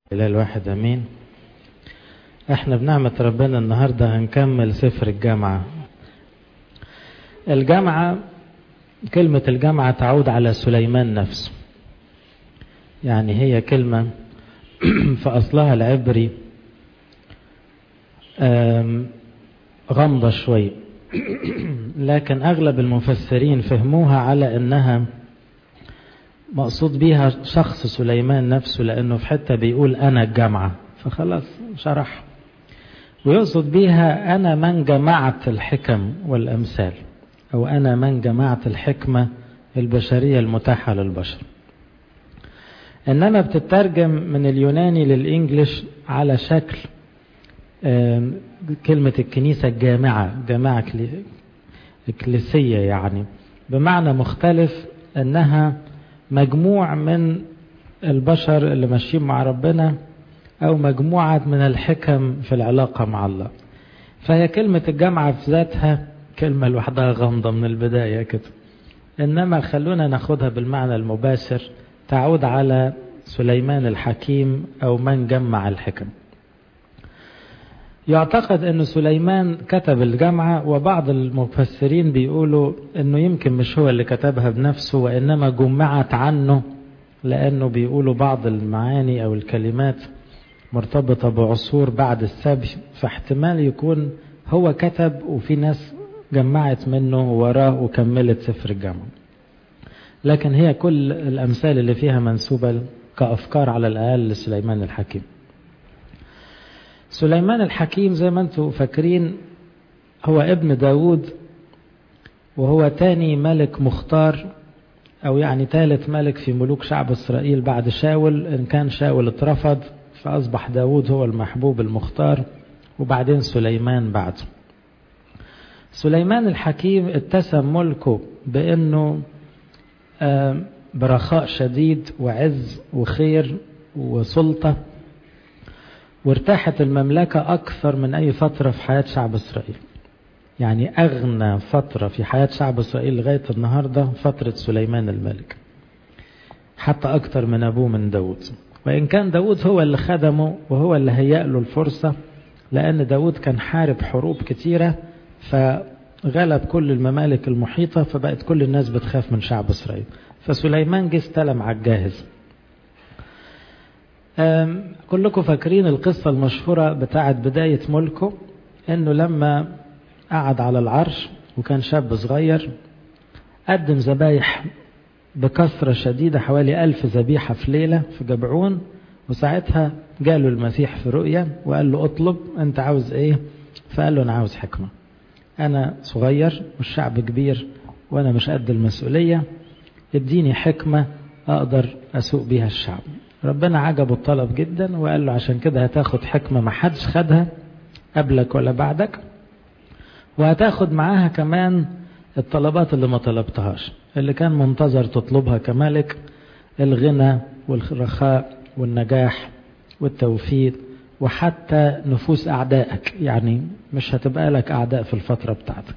إله الواحد أمين احنا بنعمة ربنا النهاردة هنكمل سفر الجامعة الجامعة كلمة الجامعة تعود على سليمان نفسه يعني هي كلمة في أصلها العبري غامضة شوي لكن أغلب المفسرين فهموها على أنها مقصود بيها شخص سليمان نفسه لأنه في حتة بيقول أنا الجامعة فخلاص شرح ويقصد بيها أنا من جمعت الحكم والأمثال أو أنا من جمعت الحكمة البشرية المتاحة للبشر إنما بتترجم من اليوناني للإنجليش على شكل كلمة الكنيسة الجامعة جماعة إكليسية يعني بمعنى مختلف أنها مجموع من البشر اللي ماشيين مع ربنا أو مجموعة من الحكم في العلاقة مع الله فهي كلمة الجامعة في ذاتها كلمة لوحدها غامضة من البداية كده إنما خلونا ناخدها بالمعنى المباشر تعود على سليمان الحكيم أو من جمع الحكم يعتقد أن سليمان كتب الجامعة وبعض المفسرين بيقولوا أنه يمكن مش هو اللي كتبها بنفسه وإنما جمعت عنه لأنه بيقولوا بعض المعاني أو الكلمات مرتبطة بعصور بعد السبي فاحتمال يكون هو كتب وفي ناس جمعت منه وراه وكملت سفر الجامعة لكن هي كل الأمثال اللي فيها منسوبة كأفكار على الأقل لسليمان الحكيم سليمان الحكيم زي ما انتم فاكرين هو ابن داود وهو تاني ملك مختار او يعني ثالث ملك في ملوك شعب اسرائيل بعد شاول ان كان شاول اترفض فاصبح داود هو المحبوب المختار وبعدين سليمان بعده سليمان الحكيم اتسم ملكه بانه برخاء شديد وعز وخير وسلطه وارتاحت المملكة أكثر من أي فترة في حياة شعب إسرائيل يعني أغنى فترة في حياة شعب إسرائيل لغاية النهاردة فترة سليمان الملك حتى أكثر من أبوه من داود وإن كان داود هو اللي خدمه وهو اللي هيأ له الفرصة لأن داود كان حارب حروب كتيرة فغلب كل الممالك المحيطة فبقت كل الناس بتخاف من شعب إسرائيل فسليمان جه استلم على الجاهز كلكم فاكرين القصة المشهورة بتاعت بداية ملكه انه لما قعد على العرش وكان شاب صغير قدم ذبايح بكثرة شديدة حوالي ألف ذبيحة في ليلة في جبعون وساعتها جاله المسيح في رؤية وقال له اطلب انت عاوز ايه فقال له انا عاوز حكمة انا صغير والشعب كبير وانا مش قد المسؤولية اديني حكمة اقدر اسوق بيها الشعب ربنا عجبه الطلب جدا وقال له عشان كده هتاخد حكمة ما حدش خدها قبلك ولا بعدك وهتاخد معاها كمان الطلبات اللي ما طلبتهاش اللي كان منتظر تطلبها كملك الغنى والرخاء والنجاح والتوفيق وحتى نفوس أعدائك يعني مش هتبقى لك أعداء في الفترة بتاعتك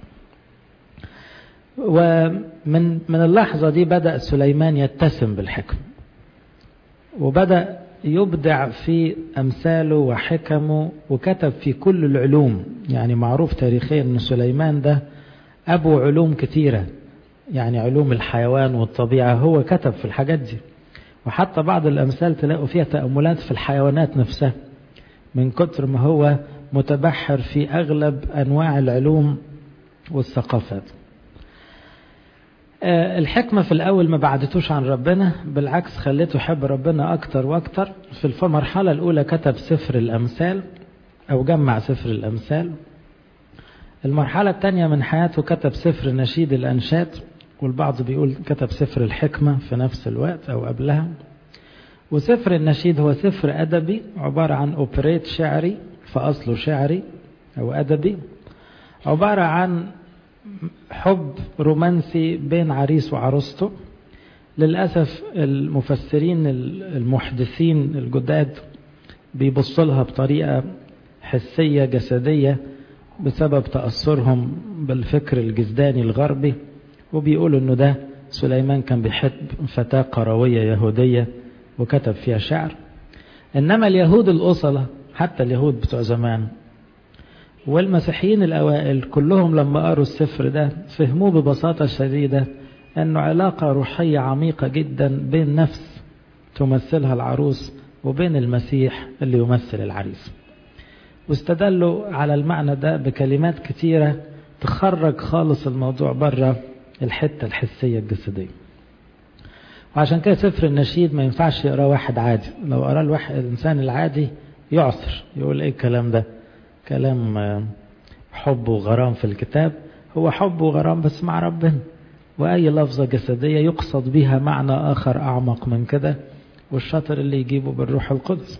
ومن من اللحظة دي بدأ سليمان يتسم بالحكم وبدأ يبدع في أمثاله وحكمه وكتب في كل العلوم يعني معروف تاريخيا أن سليمان ده أبو علوم كتيرة يعني علوم الحيوان والطبيعة هو كتب في الحاجات دي وحتى بعض الأمثال تلاقوا فيها تأملات في الحيوانات نفسها من كتر ما هو متبحر في أغلب أنواع العلوم والثقافات الحكمة في الأول ما بعدتوش عن ربنا بالعكس خليته يحب ربنا أكتر وأكتر في المرحلة الأولى كتب سفر الأمثال أو جمع سفر الأمثال المرحلة الثانية من حياته كتب سفر نشيد الأنشاد والبعض بيقول كتب سفر الحكمة في نفس الوقت أو قبلها وسفر النشيد هو سفر أدبي عبارة عن أوبريت شعري فأصله شعري أو أدبي عبارة عن حب رومانسي بين عريس وعروسته للأسف المفسرين المحدثين الجداد بيبصوا لها بطريقة حسية جسدية بسبب تأثرهم بالفكر الجزداني الغربي وبيقولوا انه ده سليمان كان بيحب فتاة قروية يهودية وكتب فيها شعر إنما اليهود الأصلة حتى اليهود بتوع زمان والمسيحيين الأوائل كلهم لما قروا السفر ده فهموه ببساطة شديدة أنه علاقة روحية عميقة جدا بين نفس تمثلها العروس وبين المسيح اللي يمثل العريس واستدلوا على المعنى ده بكلمات كتيرة تخرج خالص الموضوع بره الحتة الحسية الجسدية وعشان كده سفر النشيد ما ينفعش يقراه واحد عادي لو قراه الواحد الإنسان العادي يعصر يقول ايه الكلام ده كلام حب وغرام في الكتاب هو حب وغرام بس مع ربنا وأي لفظة جسدية يقصد بها معنى آخر أعمق من كده والشاطر اللي يجيبه بالروح القدس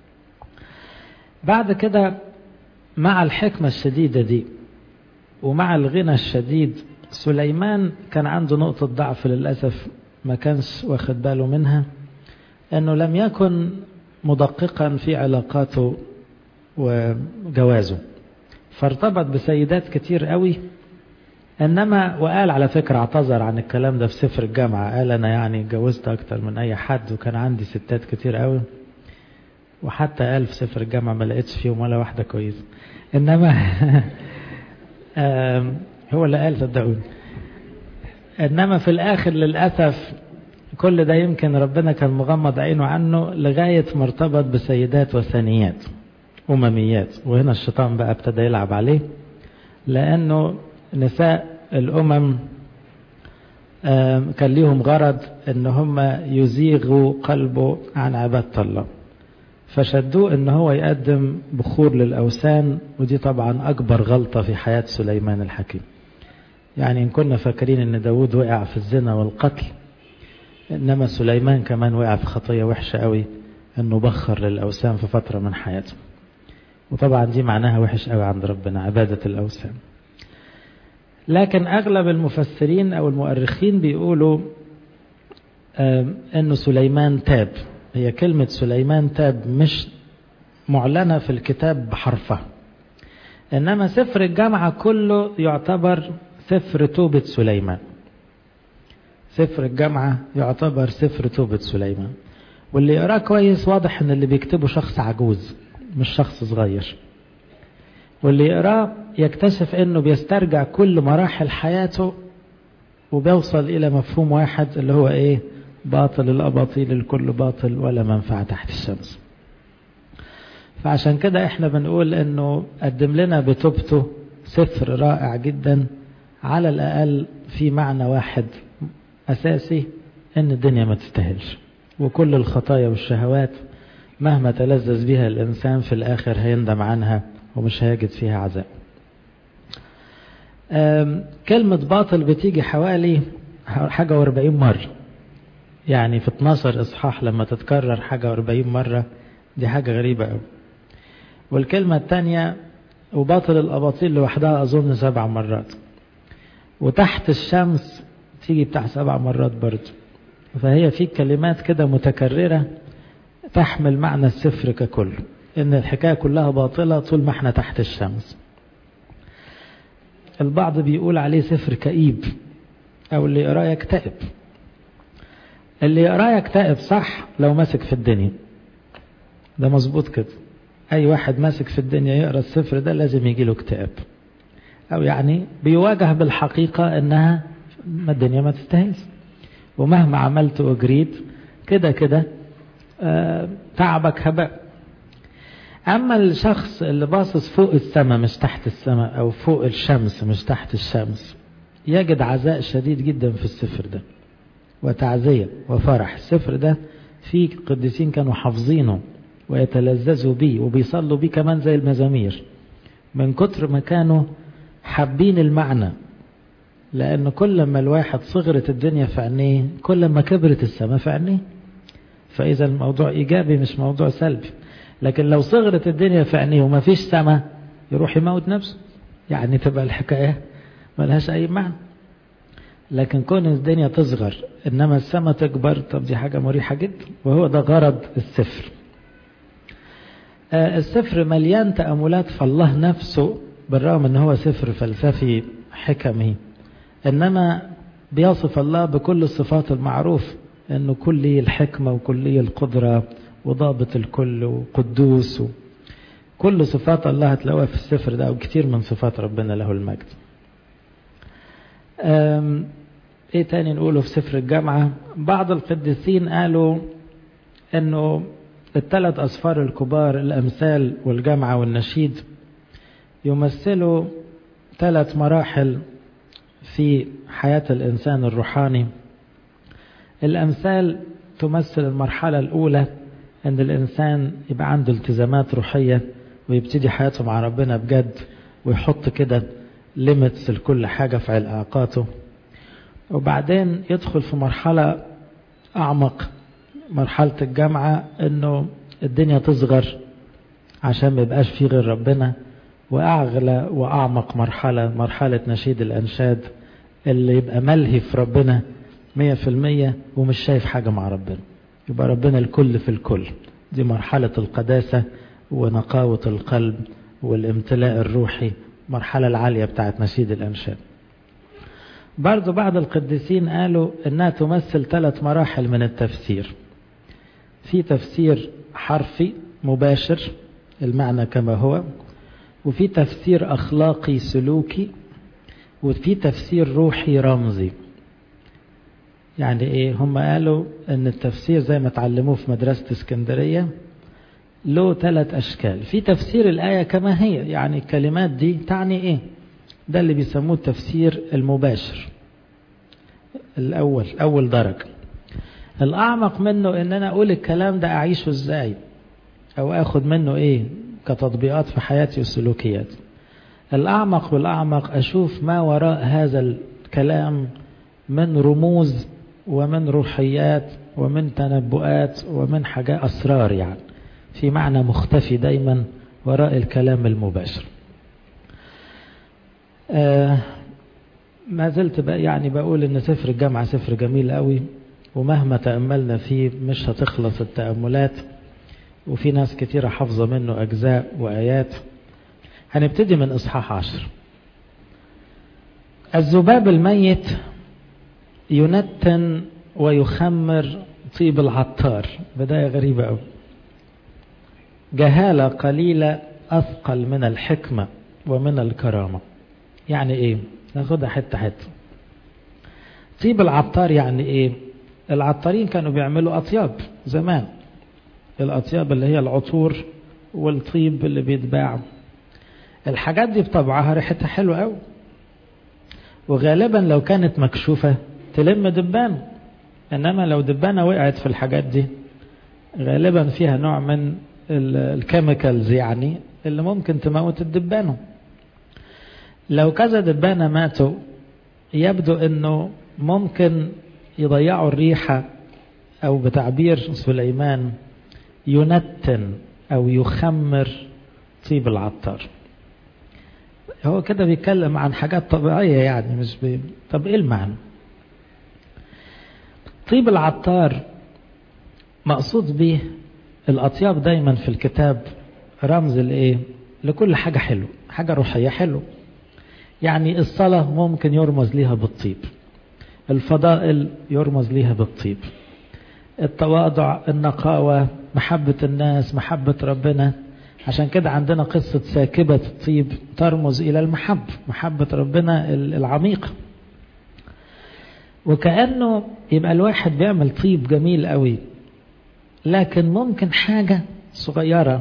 بعد كده مع الحكمة الشديدة دي ومع الغنى الشديد سليمان كان عنده نقطة ضعف للأسف ما كانش واخد باله منها أنه لم يكن مدققا في علاقاته وجوازه فارتبط بسيدات كتير قوي انما وقال على فكرة اعتذر عن الكلام ده في سفر الجامعة قال انا يعني اتجوزت اكتر من اي حد وكان عندي ستات كتير قوي وحتى قال في سفر الجامعة ما لقيتش فيهم ولا واحدة كويسة انما هو اللي قال صدقوني انما في الاخر للاسف كل ده يمكن ربنا كان مغمض عينه عنه لغاية ما ارتبط بسيدات وثنيات أمميات وهنا الشيطان بقى ابتدى يلعب عليه لأنه نساء الأمم كان ليهم غرض ان هم يزيغوا قلبه عن عبادة الله فشدوه ان هو يقدم بخور للأوثان ودي طبعا أكبر غلطة في حياة سليمان الحكيم يعني إن كنا فاكرين ان داود وقع في الزنا والقتل إنما سليمان كمان وقع في خطية وحشة قوي انه بخر للأوثان في فترة من حياته وطبعا دي معناها وحش قوي عند ربنا عبادة الأوثان لكن أغلب المفسرين أو المؤرخين بيقولوا أنه سليمان تاب هي كلمة سليمان تاب مش معلنة في الكتاب بحرفها إنما سفر الجامعة كله يعتبر سفر توبة سليمان سفر الجامعة يعتبر سفر توبة سليمان واللي يقراه كويس واضح ان اللي بيكتبه شخص عجوز مش شخص صغير واللي يقراه يكتشف انه بيسترجع كل مراحل حياته وبيوصل الى مفهوم واحد اللي هو ايه باطل الاباطيل الكل باطل ولا منفعة تحت الشمس فعشان كده احنا بنقول انه قدم لنا بتوبته سفر رائع جدا على الاقل في معنى واحد اساسي ان الدنيا ما تستاهلش وكل الخطايا والشهوات مهما تلذذ بها الإنسان في الآخر هيندم عنها ومش هيجد فيها عذاب كلمة باطل بتيجي حوالي حاجة واربعين مرة يعني في 12 إصحاح لما تتكرر حاجة واربعين مرة دي حاجة غريبة قوي والكلمة الثانية وباطل الأباطيل لوحدها أظن سبع مرات وتحت الشمس تيجي بتاع سبع مرات برضه فهي في كلمات كده متكررة تحمل معنى السفر ككل ان الحكاية كلها باطلة طول ما احنا تحت الشمس البعض بيقول عليه سفر كئيب او اللي يقراه يكتئب اللي يقراه يكتئب صح لو ماسك في الدنيا ده مظبوط كده اي واحد ماسك في الدنيا يقرا السفر ده لازم يجي له اكتئاب او يعني بيواجه بالحقيقة انها ما الدنيا ما تستاهلش ومهما عملت وجريت كده كده آه تعبك هباء أما الشخص اللي باصص فوق السماء مش تحت السماء أو فوق الشمس مش تحت الشمس يجد عزاء شديد جدا في السفر ده وتعزية وفرح السفر ده فيه قديسين كانوا حافظينه ويتلذذوا بيه وبيصلوا بيه كمان زي المزامير من كتر ما كانوا حابين المعنى لأن كل ما الواحد صغرت الدنيا في عينيه كل ما كبرت السماء في عينيه فإذا الموضوع إيجابي مش موضوع سلبي لكن لو صغرت الدنيا في عينيه وما فيش سماء يروح يموت نفسه يعني تبقى الحكاية ملهاش أي معنى لكن كون الدنيا تصغر إنما السماء تكبر طب دي حاجة مريحة جدا وهو ده غرض السفر آه السفر مليان تأملات في الله نفسه بالرغم ان هو سفر فلسفي حكمي انما بيصف الله بكل الصفات المعروف انه كلي الحكمة وكلي القدرة وضابط الكل وقدوس و... كل صفات الله هتلاقوها في السفر ده أو كتير من صفات ربنا له المجد ايه تاني نقوله في سفر الجامعة بعض القديسين قالوا انه الثلاث أسفار الكبار الأمثال والجامعة والنشيد يمثلوا ثلاث مراحل في حياة الإنسان الروحاني الأمثال تمثل المرحلة الأولى أن الإنسان يبقى عنده التزامات روحية ويبتدي حياته مع ربنا بجد ويحط كده ليميتس لكل حاجة في علاقاته وبعدين يدخل في مرحلة أعمق مرحلة الجامعة أنه الدنيا تصغر عشان ما يبقاش فيه غير ربنا وأعلى وأعمق مرحلة مرحلة نشيد الأنشاد اللي يبقى ملهي في ربنا مية في المية ومش شايف حاجة مع ربنا يبقى ربنا الكل في الكل دي مرحلة القداسة ونقاوة القلب والامتلاء الروحي مرحلة العالية بتاعت نشيد الأنشاد برضو بعض القديسين قالوا انها تمثل ثلاث مراحل من التفسير في تفسير حرفي مباشر المعنى كما هو وفي تفسير اخلاقي سلوكي وفي تفسير روحي رمزي يعني ايه هم قالوا ان التفسير زي ما اتعلموه في مدرسة اسكندرية له ثلاث اشكال في تفسير الاية كما هي يعني الكلمات دي تعني ايه ده اللي بيسموه التفسير المباشر الأول أول درجة الأعمق منه إن أنا أقول الكلام ده أعيشه إزاي أو أخد منه إيه كتطبيقات في حياتي والسلوكيات الأعمق والأعمق أشوف ما وراء هذا الكلام من رموز ومن روحيات ومن تنبؤات ومن حاجات أسرار يعني في معنى مختفي دايما وراء الكلام المباشر آه ما زلت بقى يعني بقول ان سفر الجامعة سفر جميل قوي ومهما تأملنا فيه مش هتخلص التأملات وفي ناس كتيرة حافظة منه أجزاء وآيات هنبتدي من إصحاح عشر الذباب الميت ينتن ويخمر طيب العطار بداية غريبة قوي جهالة قليلة أثقل من الحكمة ومن الكرامة يعني ايه ناخدها حتة حتة طيب العطار يعني ايه العطارين كانوا بيعملوا اطياب زمان الاطياب اللي هي العطور والطيب اللي بيتباع الحاجات دي بطبعها ريحتها حلوة قوي وغالبا لو كانت مكشوفة تلم دبان انما لو دبانة وقعت في الحاجات دي غالبا فيها نوع من الكيميكالز يعني اللي ممكن تموت الدبانه لو كذا دبانة ماتوا يبدو انه ممكن يضيعوا الريحة او بتعبير سليمان ينتن او يخمر طيب العطار هو كده بيتكلم عن حاجات طبيعية يعني مش بي... طب ايه المعنى طيب العطار مقصود به الاطياب دايما في الكتاب رمز لايه لكل حاجة حلو حاجة روحية حلو يعني الصلاة ممكن يرمز ليها بالطيب الفضائل يرمز ليها بالطيب التواضع النقاوة محبة الناس محبة ربنا عشان كده عندنا قصة ساكبة الطيب ترمز إلى المحب محبة ربنا العميقة وكأنه يبقى الواحد بيعمل طيب جميل قوي لكن ممكن حاجة صغيرة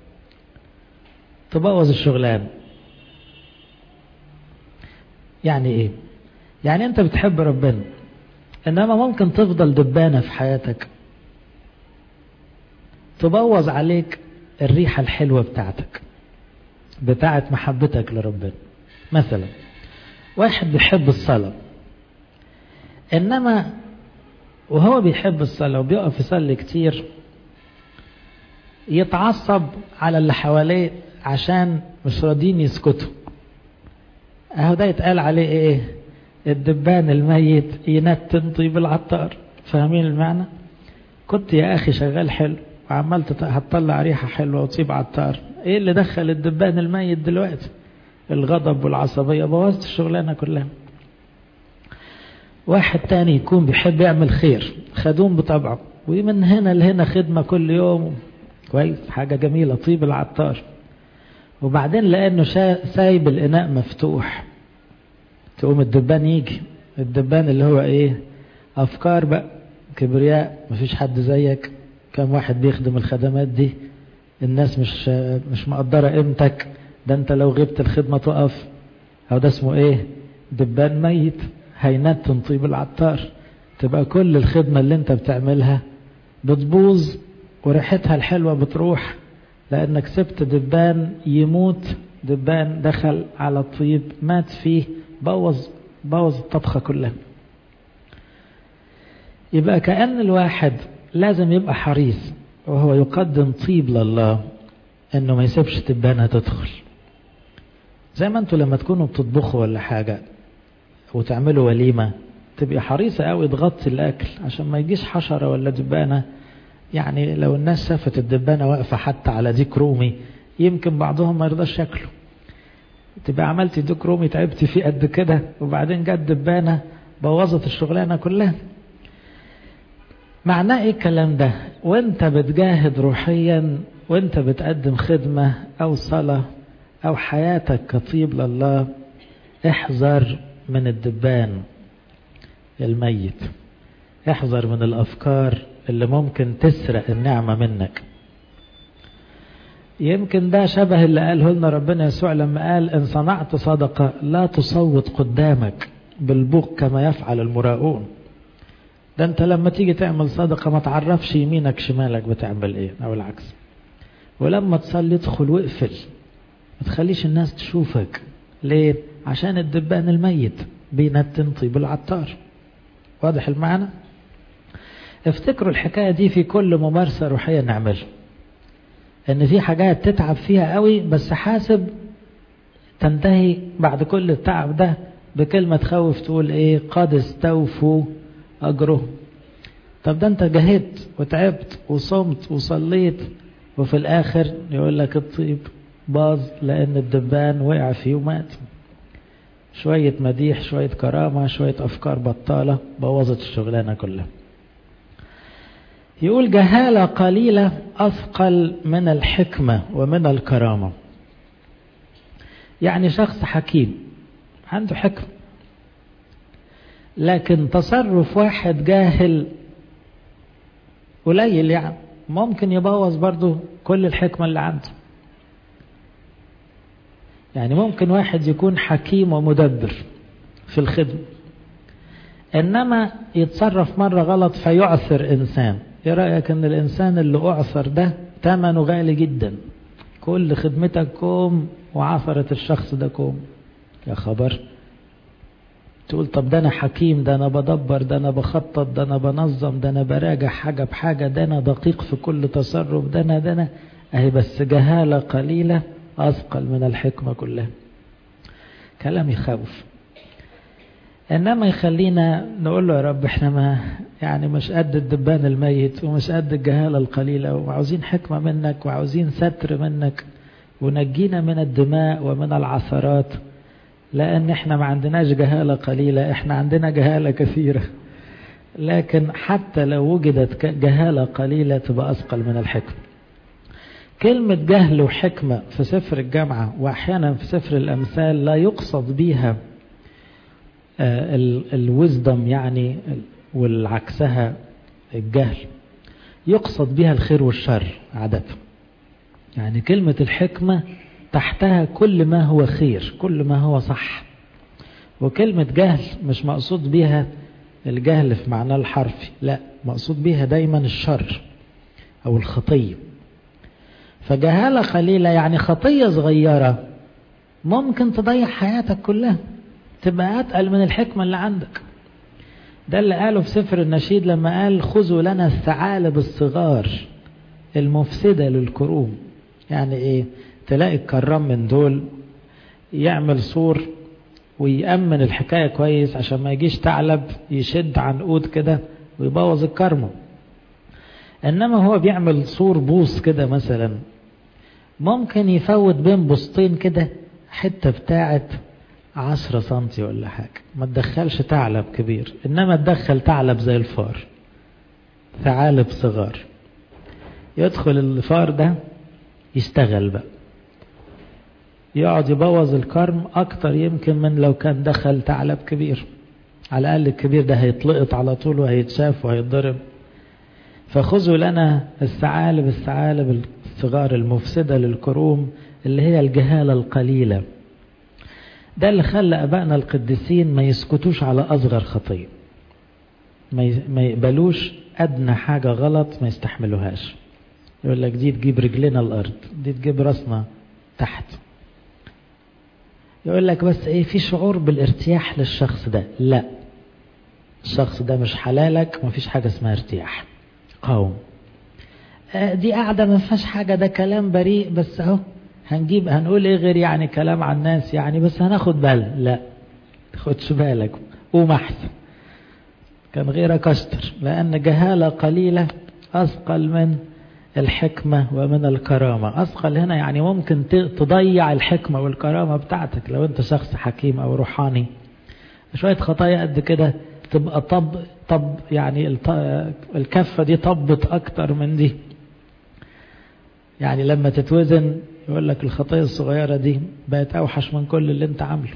تبوظ الشغلان يعني ايه يعني انت بتحب ربنا انما ممكن تفضل دبانة في حياتك تبوظ عليك الريحة الحلوة بتاعتك بتاعت محبتك لربنا مثلا واحد بيحب الصلاة انما وهو بيحب الصلاة وبيقف يصلي كتير يتعصب على اللي حواليه عشان مش راضيين يسكتوا اهو ده يتقال عليه ايه الدبان الميت ينتن طيب العطار فاهمين المعنى كنت يا اخي شغال حلو وعمال هتطلع ريحة حلوة وطيب عطار ايه اللي دخل الدبان الميت دلوقتي الغضب والعصبية بوظت الشغلانة كلها واحد تاني يكون بيحب يعمل خير خدوم بطبعه ومن هنا لهنا خدمة كل يوم كويس حاجة جميلة طيب العطار وبعدين لأنه سايب الإناء مفتوح تقوم الدبان يجي الدبان اللي هو إيه أفكار بقى كبرياء مفيش حد زيك كم واحد بيخدم الخدمات دي الناس مش مش مقدرة قيمتك ده انت لو غبت الخدمة تقف او ده اسمه ايه دبان ميت هينات طيب العطار تبقى كل الخدمة اللي انت بتعملها بتبوظ وريحتها الحلوة بتروح لانك سبت دبان يموت دبان دخل على الطيب مات فيه بوظ بوظ الطبخة كلها يبقى كأن الواحد لازم يبقى حريص وهو يقدم طيب لله انه ما يسيبش دبانة تدخل زي ما انتوا لما تكونوا بتطبخوا ولا حاجة وتعملوا وليمة تبقى حريصة قوي تغطي الأكل عشان ما يجيش حشرة ولا دبانة يعني لو الناس شافت الدبانة واقفة حتى على ديك رومي يمكن بعضهم ما يرضاش ياكله تبقى عملتي ديك رومي تعبتي فيه قد كده وبعدين جت دبانة بوظت الشغلانة كلها معناه ايه الكلام ده وانت بتجاهد روحيا وانت بتقدم خدمة او صلاة او حياتك كطيب لله احذر من الدبان الميت احذر من الافكار اللي ممكن تسرق النعمة منك يمكن ده شبه اللي قاله لنا ربنا يسوع لما قال ان صنعت صدقة لا تصوت قدامك بالبوق كما يفعل المراؤون ده انت لما تيجي تعمل صدقة ما تعرفش يمينك شمالك بتعمل ايه او العكس ولما تصلي ادخل واقفل ما تخليش الناس تشوفك ليه عشان الدبان الميت بينتن طيب العطار واضح المعنى افتكروا الحكاية دي في كل ممارسة روحية نعملها ان في حاجات تتعب فيها قوي بس حاسب تنتهي بعد كل التعب ده بكلمة تخوف تقول ايه قد استوفوا أجره طب ده أنت جهدت وتعبت وصمت وصليت وفي الآخر يقول لك الطيب باظ لأن الدبان وقع فيه ومات شوية مديح شوية كرامة شوية أفكار بطالة بوظت الشغلانة كلها يقول جهالة قليلة أثقل من الحكمة ومن الكرامة يعني شخص حكيم عنده حكمة لكن تصرف واحد جاهل قليل يعني ممكن يبوظ برضو كل الحكمة اللي عنده يعني ممكن واحد يكون حكيم ومدبر في الخدمة إنما يتصرف مرة غلط فيعثر إنسان إيه رأيك إن الإنسان اللي أعثر ده ثمنه غالي جدا كل خدمتك كوم وعثرت الشخص ده كوم يا خبر تقول طب ده انا حكيم ده انا بدبر ده انا بخطط ده انا بنظم ده انا براجع حاجة بحاجة ده انا دقيق في كل تصرف ده انا ده انا اهي بس جهالة قليلة اثقل من الحكمة كلها كلام يخوف انما يخلينا نقول له يا رب احنا ما يعني مش قد الدبان الميت ومش قد الجهالة القليلة وعاوزين حكمة منك وعاوزين ستر منك ونجينا من الدماء ومن العثرات لأن احنا ما عندناش جهالة قليلة احنا عندنا جهالة كثيرة لكن حتى لو وجدت جهالة قليلة تبقى أثقل من الحكمة كلمة جهل وحكمة في سفر الجامعة وأحيانا في سفر الأمثال لا يقصد بيها الوزدم يعني والعكسها الجهل يقصد بها الخير والشر عادة يعني كلمة الحكمة تحتها كل ما هو خير كل ما هو صح وكلمة جهل مش مقصود بها الجهل في معناه الحرفي لا مقصود بها دايما الشر أو الخطية فجهالة قليلة يعني خطية صغيرة ممكن تضيع حياتك كلها تبقى أتقل من الحكمة اللي عندك ده اللي قاله في سفر النشيد لما قال خذوا لنا الثعالب الصغار المفسدة للكروم يعني ايه تلاقي الكرام من دول يعمل سور ويأمن الحكاية كويس عشان ما يجيش ثعلب يشد عنقود كده ويبوظ الكرمة انما هو بيعمل سور بوص كده مثلا ممكن يفوت بين بوسطين كده حتة بتاعت عشرة سنتي ولا حاجة ما تدخلش ثعلب كبير انما تدخل ثعلب زي الفار ثعالب صغار يدخل الفار ده يشتغل بقى يقعد يبوظ الكرم اكتر يمكن من لو كان دخل ثعلب كبير على الاقل الكبير ده هيتلقط على طول وهيتشاف وهيتضرب فخذوا لنا الثعالب الثعالب الصغار المفسدة للكروم اللي هي الجهالة القليلة ده اللي خلى أبائنا القديسين ما يسكتوش على أصغر خطية ما يقبلوش أدنى حاجة غلط ما يستحملوهاش يقول لك دي تجيب رجلنا الأرض دي تجيب راسنا تحت يقول لك بس ايه في شعور بالارتياح للشخص ده لا الشخص ده مش حلالك مفيش حاجة اسمها ارتياح قاوم دي قاعدة ما فيهاش حاجة ده كلام بريء بس اهو هنجيب هنقول ايه غير يعني كلام عن الناس يعني بس هناخد بال لا تاخدش بالك قوم احسن كان غيرك اشطر لان جهالة قليلة اثقل من الحكمة ومن الكرامة أثقل هنا يعني ممكن تضيع الحكمة والكرامة بتاعتك لو أنت شخص حكيم أو روحاني شوية خطايا قد كده تبقى طب طب يعني الكفة دي طبت أكتر من دي يعني لما تتوزن يقول لك الخطايا الصغيرة دي بقت أوحش من كل اللي أنت عامله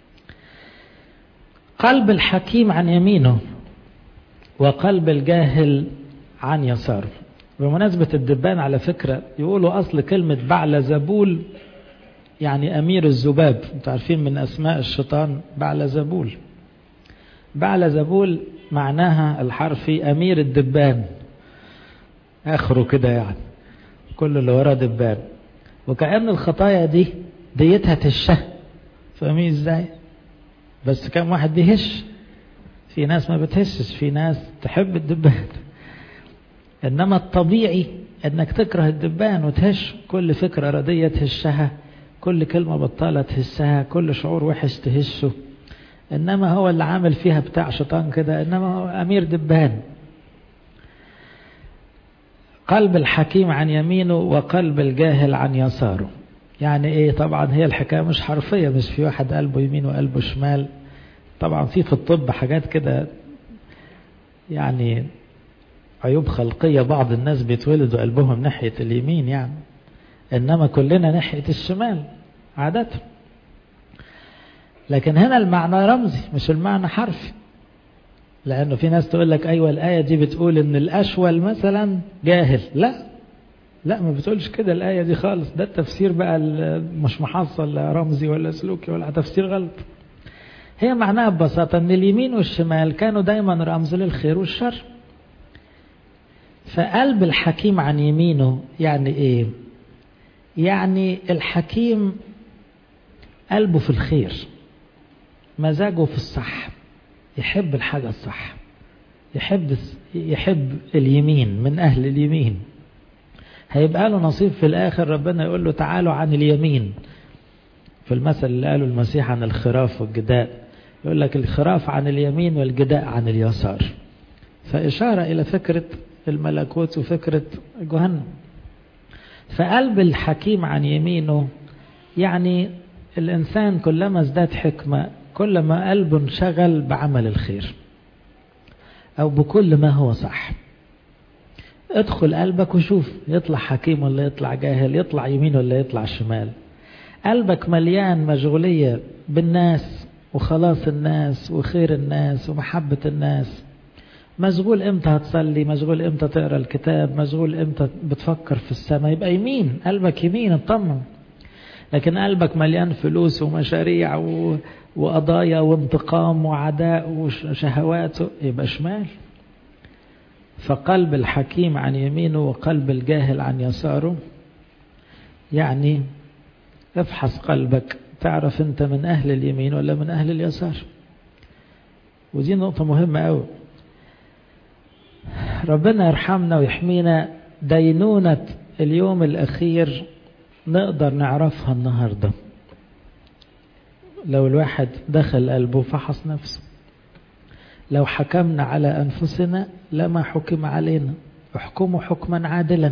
قلب الحكيم عن يمينه وقلب الجاهل عن يساره بمناسبة الدبان على فكرة يقولوا أصل كلمة بعل زبول يعني أمير الذباب انتوا عارفين من أسماء الشيطان بعل زبول بعل زبول معناها الحرفي أمير الدبان آخره كده يعني كل اللي وراه دبان وكأن الخطايا دي ديتها تشه فاهمين ازاي بس كم واحد بيهش في ناس ما بتهشش في ناس تحب الدبان إنما الطبيعي أنك تكره الدبان وتهش كل فكرة ردية تهشها كل كلمة بطالة تهشها كل شعور وحش تهشه إنما هو اللي عامل فيها بتاع شيطان كده إنما هو أمير دبان قلب الحكيم عن يمينه وقلب الجاهل عن يساره يعني ايه طبعا هي الحكاية مش حرفية مش في واحد قلبه يمين وقلبه شمال طبعا في في الطب حاجات كده يعني عيوب خلقية بعض الناس بيتولدوا قلبهم ناحية اليمين يعني إنما كلنا ناحية الشمال عادة لكن هنا المعنى رمزي مش المعنى حرفي لأنه في ناس تقول لك أيوة الآية دي بتقول إن الأشول مثلا جاهل لا لا ما بتقولش كده الآية دي خالص ده التفسير بقى مش محصل لا رمزي ولا سلوكي ولا تفسير غلط هي معناها ببساطة أن اليمين والشمال كانوا دايما رمز للخير والشر فقلب الحكيم عن يمينه يعني ايه يعني الحكيم قلبه في الخير مزاجه في الصح يحب الحاجة الصح يحب يحب اليمين من أهل اليمين هيبقى له نصيب في الآخر ربنا يقول له تعالوا عن اليمين في المثل اللي قاله المسيح عن الخراف والجداء يقول لك الخراف عن اليمين والجداء عن اليسار فإشارة إلى فكرة الملكوت وفكرة جهنم فقلب الحكيم عن يمينه يعني الإنسان كلما ازداد حكمة كلما قلبه انشغل بعمل الخير أو بكل ما هو صح ادخل قلبك وشوف يطلع حكيم ولا يطلع جاهل يطلع يمين ولا يطلع شمال قلبك مليان مشغولية بالناس وخلاص الناس وخير الناس ومحبة الناس مشغول امتى هتصلي مشغول امتى تقرا الكتاب مشغول امتى بتفكر في السماء يبقى يمين قلبك يمين اطمن لكن قلبك مليان فلوس ومشاريع و... وقضايا وانتقام وعداء وشهوات يبقى شمال فقلب الحكيم عن يمينه وقلب الجاهل عن يساره يعني افحص قلبك تعرف انت من اهل اليمين ولا من اهل اليسار ودي نقطة مهمة قوي ربنا يرحمنا ويحمينا دينونة اليوم الأخير نقدر نعرفها النهاردة لو الواحد دخل قلبه فحص نفسه لو حكمنا على أنفسنا لما حكم علينا احكموا حكما عادلا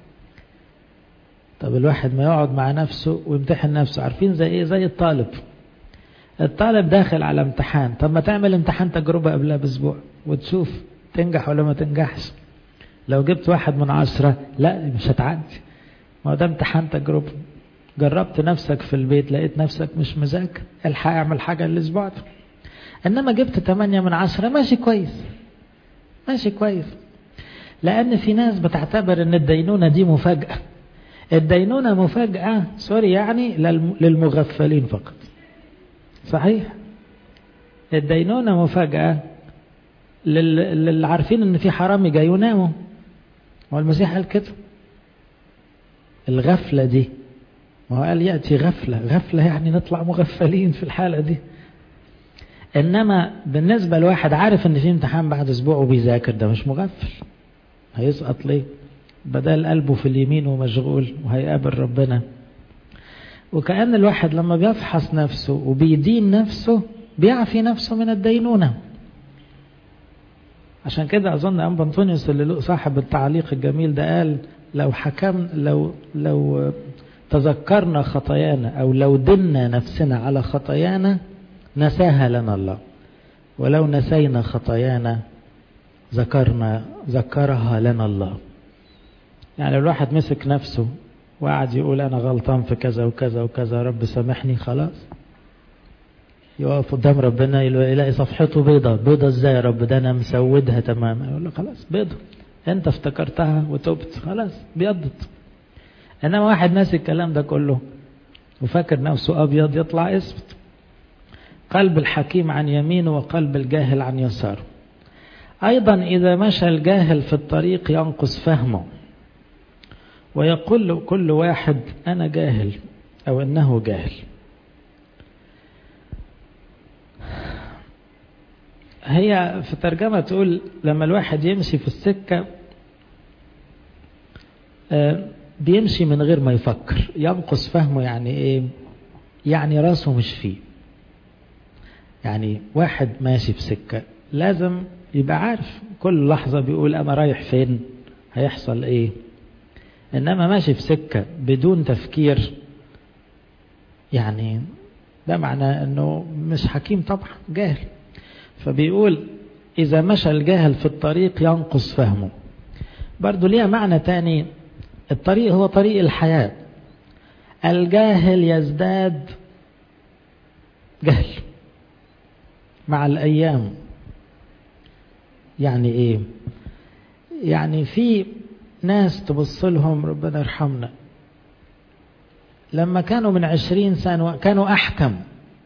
طب الواحد ما يقعد مع نفسه ويمتحن نفسه عارفين زي ايه زي الطالب الطالب داخل على امتحان طب ما تعمل امتحان تجربة قبلها باسبوع وتشوف تنجح ولا ما تنجحش لو جبت واحد من عشرة لا مش هتعدي ما ده امتحان تجربة جربت نفسك في البيت لقيت نفسك مش مذاكر الحق اعمل حاجة الاسبوع ده انما جبت 8 من عشرة ماشي كويس ماشي كويس لان في ناس بتعتبر ان الدينونة دي مفاجأة الدينونة مفاجأة سوري يعني للمغفلين فقط صحيح الدينونة مفاجأة للي عارفين ان في حرامي جاي يناموا هو المسيح قال كده الغفلة دي ما هو قال يأتي غفلة غفلة يعني نطلع مغفلين في الحالة دي إنما بالنسبة لواحد عارف إن في امتحان بعد أسبوع وبيذاكر ده مش مغفل هيسقط ليه بدل قلبه في اليمين ومشغول وهيقابل ربنا وكأن الواحد لما بيفحص نفسه وبيدين نفسه بيعفي نفسه من الدينونة عشان كده أظن أم بنطونيوس اللي صاحب التعليق الجميل ده قال لو حكم لو لو تذكرنا خطايانا أو لو دنا نفسنا على خطايانا نساها لنا الله ولو نسينا خطايانا ذكرنا ذكرها لنا الله يعني الواحد مسك نفسه وقعد يقول أنا غلطان في كذا وكذا وكذا رب سامحني خلاص يقف قدام ربنا يلاقي صفحته بيضة بيضة ازاي يا رب ده انا مسودها تماما يقول له خلاص بيضة انت افتكرتها وتبت خلاص بيضت انما واحد ناسي الكلام ده كله وفاكر نفسه ابيض يطلع اسود قلب الحكيم عن يمينه وقلب الجاهل عن يساره ايضا اذا مشى الجاهل في الطريق ينقص فهمه ويقول كل واحد انا جاهل او انه جاهل هي في ترجمة تقول لما الواحد يمشي في السكة بيمشي من غير ما يفكر ينقص فهمه يعني ايه يعني راسه مش فيه يعني واحد ماشي في سكة لازم يبقى عارف كل لحظة بيقول أنا رايح فين هيحصل ايه إنما ماشي في سكة بدون تفكير يعني ده معناه أنه مش حكيم طبعا جاهل فبيقول إذا مشى الجاهل في الطريق ينقص فهمه برضو ليها معنى تاني الطريق هو طريق الحياة الجاهل يزداد جهل مع الأيام يعني إيه يعني في ناس تبص لهم ربنا يرحمنا لما كانوا من عشرين سنة كانوا أحكم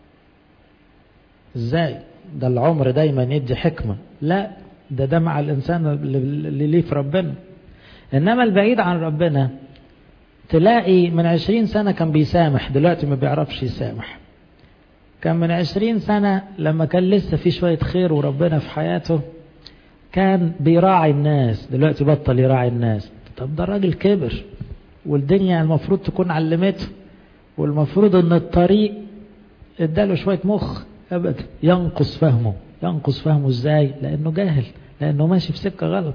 إزاي ده العمر دايما يدي حكمة لا ده ده مع الإنسان اللي ليه في ربنا إنما البعيد عن ربنا تلاقي من عشرين سنة كان بيسامح دلوقتي ما بيعرفش يسامح كان من عشرين سنة لما كان لسه في شوية خير وربنا في حياته كان بيراعي الناس دلوقتي بطل يراعي الناس طب ده راجل كبر والدنيا المفروض تكون علمته والمفروض ان الطريق اداله شوية مخ ابدا ينقص فهمه ينقص فهمه ازاي لانه جاهل لانه ماشي في سكة غلط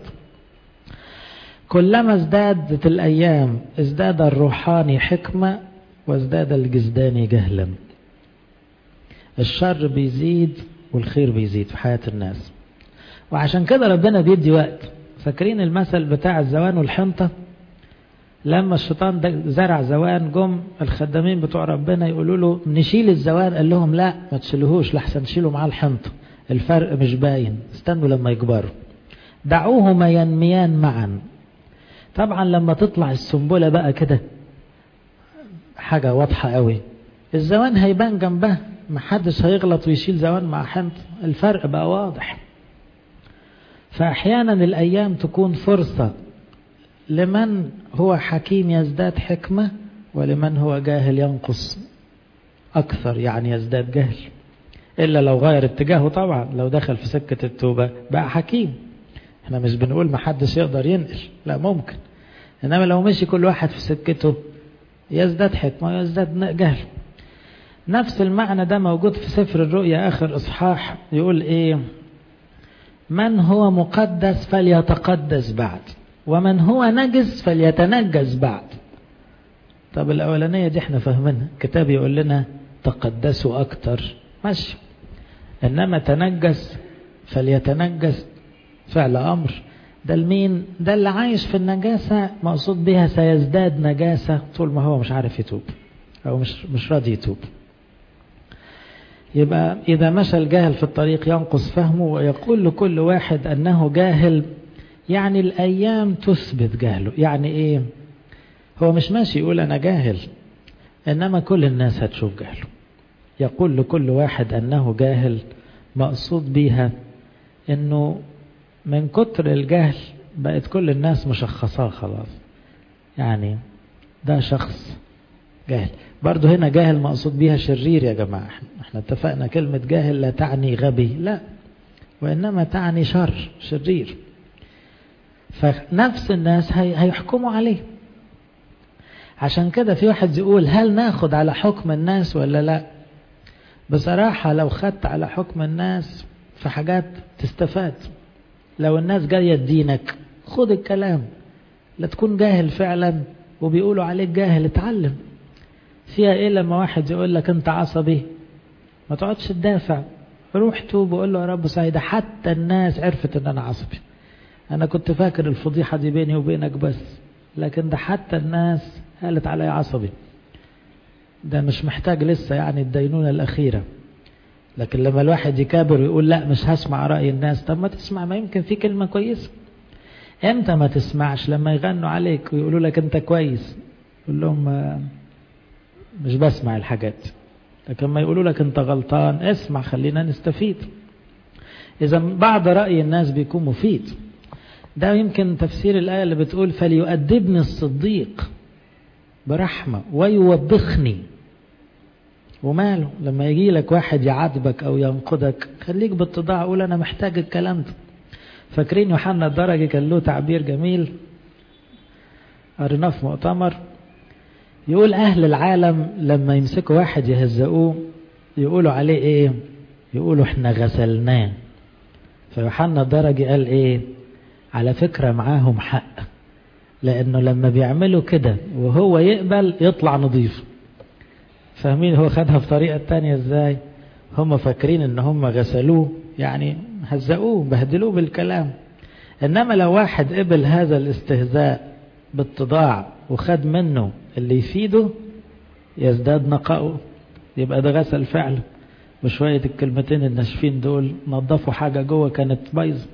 كلما ازدادت الايام ازداد الروحاني حكمة وازداد الجزداني جهلا الشر بيزيد والخير بيزيد في حياة الناس وعشان كده ربنا بيدي وقت فاكرين المثل بتاع الزوان والحنطة لما الشيطان ده زرع زوان جم الخدامين بتوع ربنا يقولوا له نشيل الزوان قال لهم لا ما تشيلوهوش لحسن نشيله معاه الحنطة الفرق مش باين استنوا لما يكبروا دعوهما ينميان معا طبعا لما تطلع السنبلة بقى كده حاجة واضحة قوي الزوان هيبان جنبها محدش هيغلط ويشيل زوان مع حنطة الفرق بقى واضح فأحيانا الأيام تكون فرصة لمن هو حكيم يزداد حكمة ولمن هو جاهل ينقص أكثر يعني يزداد جهل إلا لو غير اتجاهه طبعا لو دخل في سكة التوبة بقى حكيم احنا مش بنقول محدش يقدر ينقل لا ممكن إنما لو مشي كل واحد في سكته يزداد حكمة ويزداد جهل نفس المعنى ده موجود في سفر الرؤيا آخر إصحاح يقول إيه من هو مقدس فليتقدس بعد ومن هو نجس فليتنجس بعد طب الأولانية دي احنا فاهمينها الكتاب يقول لنا تقدسوا أكتر ماشي إنما تنجس فليتنجس فعل أمر ده المين ده اللي عايش في النجاسة مقصود بها سيزداد نجاسة طول ما هو مش عارف يتوب أو مش مش راضي يتوب يبقى إذا مشى الجاهل في الطريق ينقص فهمه ويقول لكل واحد أنه جاهل يعني الأيام تثبت جهله يعني إيه هو مش ماشي يقول أنا جاهل إنما كل الناس هتشوف جهله يقول لكل واحد أنه جاهل مقصود بيها أنه من كتر الجهل بقت كل الناس مشخصاه خلاص يعني ده شخص جاهل برضه هنا جاهل مقصود بيها شرير يا جماعة احنا اتفقنا كلمة جاهل لا تعني غبي لا وإنما تعني شر شرير فنفس الناس هي هيحكموا عليه عشان كده في واحد يقول هل ناخد على حكم الناس ولا لا بصراحة لو خدت على حكم الناس في حاجات تستفاد لو الناس جاية تدينك خد الكلام لا تكون جاهل فعلا وبيقولوا عليك جاهل اتعلم فيها ايه لما واحد يقول لك انت عصبي ما تقعدش تدافع روح توب وقول له يا رب سعيدة حتى الناس عرفت ان انا عصبي انا كنت فاكر الفضيحة دي بيني وبينك بس لكن ده حتى الناس قالت علي عصبي ده مش محتاج لسه يعني الدينونة الأخيرة لكن لما الواحد يكابر ويقول لا مش هسمع رأي الناس طب ما تسمع ما يمكن في كلمة كويسة امتى ما تسمعش لما يغنوا عليك ويقولوا لك انت كويس قول لهم مش بسمع الحاجات لكن ما يقولوا لك انت غلطان اسمع خلينا نستفيد اذا بعض رأي الناس بيكون مفيد ده يمكن تفسير الآية اللي بتقول فليؤدبني الصديق برحمة ويوبخني وماله لما يجي لك واحد يعاتبك أو ينقدك خليك باتضاع قول أنا محتاج الكلام ده فاكرين يوحنا الدرجي كان له تعبير جميل قريناه في مؤتمر يقول أهل العالم لما يمسكوا واحد يهزقوه يقولوا عليه إيه يقولوا إحنا غسلناه فيوحنا الدرجي قال إيه على فكرة معاهم حق لأنه لما بيعملوا كده وهو يقبل يطلع نظيف فاهمين هو خدها بطريقة تانية ازاي هم فاكرين ان هم غسلوه يعني هزقوه بهدلوه بالكلام انما لو واحد قبل هذا الاستهزاء باتضاع وخد منه اللي يفيده يزداد نقاؤه يبقى ده غسل فعلا وشوية الكلمتين الناشفين دول نظفوا حاجة جوه كانت بايظه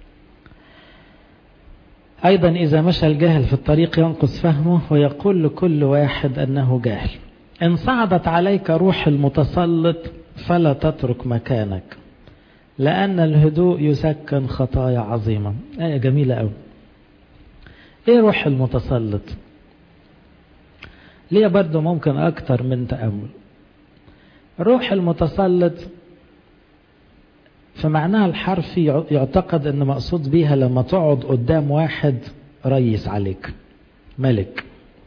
أيضا إذا مشى الجاهل في الطريق ينقص فهمه ويقول لكل واحد أنه جاهل إن صعدت عليك روح المتسلط فلا تترك مكانك لأن الهدوء يسكن خطايا عظيمة آية جميلة أوي إيه روح المتسلط ليه برضو ممكن أكتر من تأمل روح المتسلط فمعناها الحرفي يعتقد ان مقصود بيها لما تقعد قدام واحد ريس عليك ملك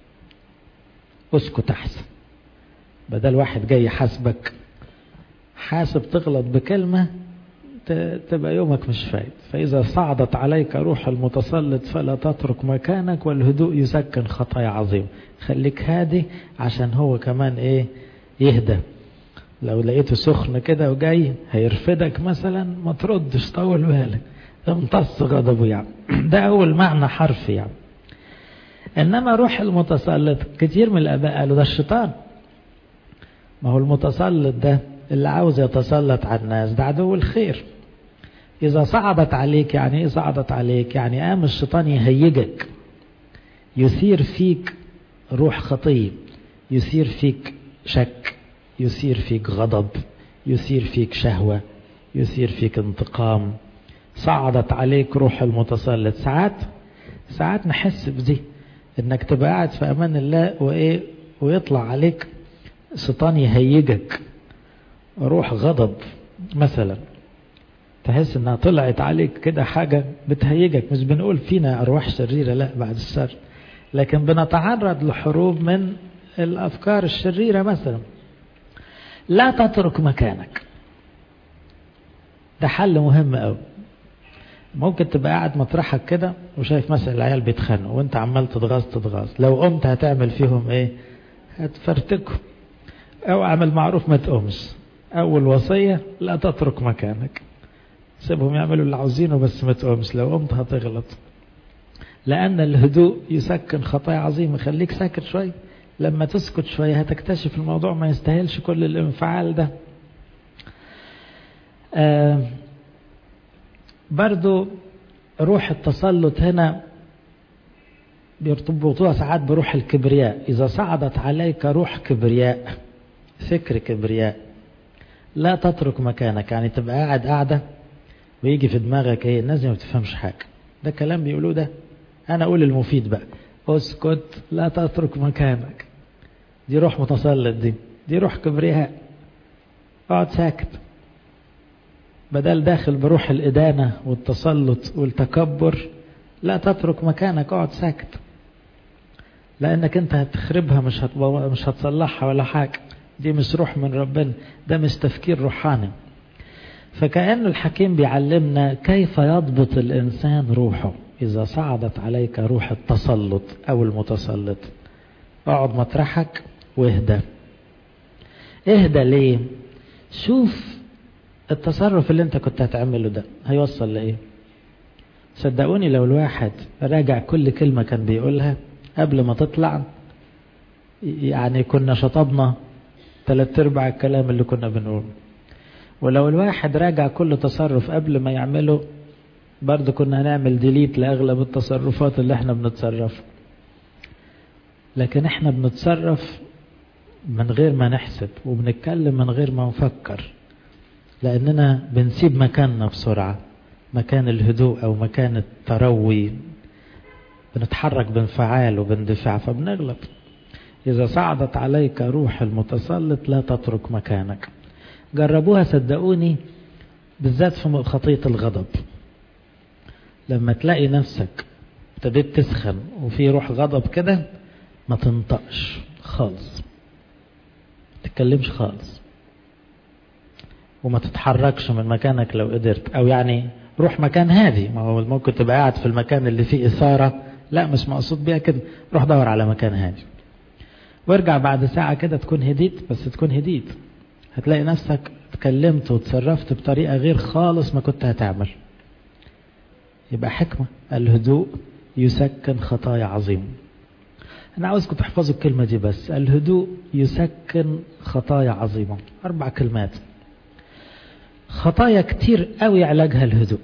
اسكت احسن بدل واحد جاي يحاسبك حاسب تغلط بكلمة تبقى يومك مش فايد فإذا صعدت عليك روح المتسلط فلا تترك مكانك والهدوء يسكن خطايا عظيم خليك هادي عشان هو كمان ايه يهدى لو لقيته سخن كده وجاي هيرفدك مثلا ما تردش طول بالك امتص غضبه يعني ده أول معنى حرفي يعني إنما روح المتسلط كتير من الآباء قالوا ده الشيطان ما هو المتسلط ده اللي عاوز يتسلط على الناس ده عدو الخير إذا صعدت عليك يعني إيه صعدت عليك يعني قام الشيطان يهيجك يثير فيك روح خطية يثير فيك شك يثير فيك غضب يثير فيك شهوة يثير فيك انتقام صعدت عليك روح المتسلط ساعات ساعات نحس بدي انك تبقى قاعد في امان الله وايه ويطلع عليك شيطان يهيجك روح غضب مثلا تحس انها طلعت عليك كده حاجة بتهيجك مش بنقول فينا ارواح شريرة لا بعد الشر لكن بنتعرض لحروب من الافكار الشريرة مثلا لا تترك مكانك ده حل مهم قوي ممكن تبقى قاعد مطرحك كده وشايف مثلا العيال بيتخانقوا وانت عمال تتغاظ تتغاظ لو قمت هتعمل فيهم ايه هتفرتكهم او اعمل معروف ما تقومش اول وصية لا تترك مكانك سيبهم يعملوا اللي عاوزينه بس ما تقومش لو قمت هتغلط لأن الهدوء يسكن خطايا عظيمة خليك ساكت شوي لما تسكت شوية هتكتشف الموضوع ما يستاهلش كل الانفعال ده آه برضو روح التسلط هنا بيرتبطوها ساعات بروح الكبرياء إذا صعدت عليك روح كبرياء فكر كبرياء لا تترك مكانك يعني تبقى قاعد قاعدة ويجي في دماغك ايه الناس دي ما بتفهمش حاجة ده كلام بيقولوه ده أنا أقول المفيد بقى اسكت لا تترك مكانك دي روح متسلط دي دي روح كبرياء اقعد ساكت بدل داخل بروح الإدانة والتسلط والتكبر لا تترك مكانك اقعد ساكت لأنك أنت هتخربها مش مش هتصلحها ولا حاجة دي مش روح من ربنا ده مش تفكير روحاني فكأن الحكيم بيعلمنا كيف يضبط الإنسان روحه إذا صعدت عليك روح التسلط أو المتسلط اقعد مطرحك واهدى اهدى ليه شوف التصرف اللي انت كنت هتعمله ده هيوصل لايه صدقوني لو الواحد راجع كل كلمة كان بيقولها قبل ما تطلع يعني كنا شطبنا ثلاث ارباع الكلام اللي كنا بنقوله ولو الواحد راجع كل تصرف قبل ما يعمله برضه كنا هنعمل ديليت لأغلب التصرفات اللي احنا بنتصرفها لكن احنا بنتصرف من غير ما نحسب وبنتكلم من غير ما نفكر لأننا بنسيب مكاننا بسرعة مكان الهدوء أو مكان التروي بنتحرك بانفعال وباندفاع فبنغلط إذا صعدت عليك روح المتسلط لا تترك مكانك جربوها صدقوني بالذات في خطية الغضب لما تلاقي نفسك ابتديت تسخن وفي روح غضب كده ما تنطقش خالص ما تتكلمش خالص وما تتحركش من مكانك لو قدرت او يعني روح مكان هادي ما هو ممكن تبقى قاعد في المكان اللي فيه إثارة لا مش مقصود بيها كده روح دور على مكان هادي وارجع بعد ساعة كده تكون هديت بس تكون هديت هتلاقي نفسك اتكلمت وتصرفت بطريقة غير خالص ما كنت هتعمل يبقى حكمة الهدوء يسكن خطايا عظيمة أنا عاوزكم تحفظوا الكلمة دي بس الهدوء يسكن خطايا عظيمة أربع كلمات خطايا كتير قوي علاجها الهدوء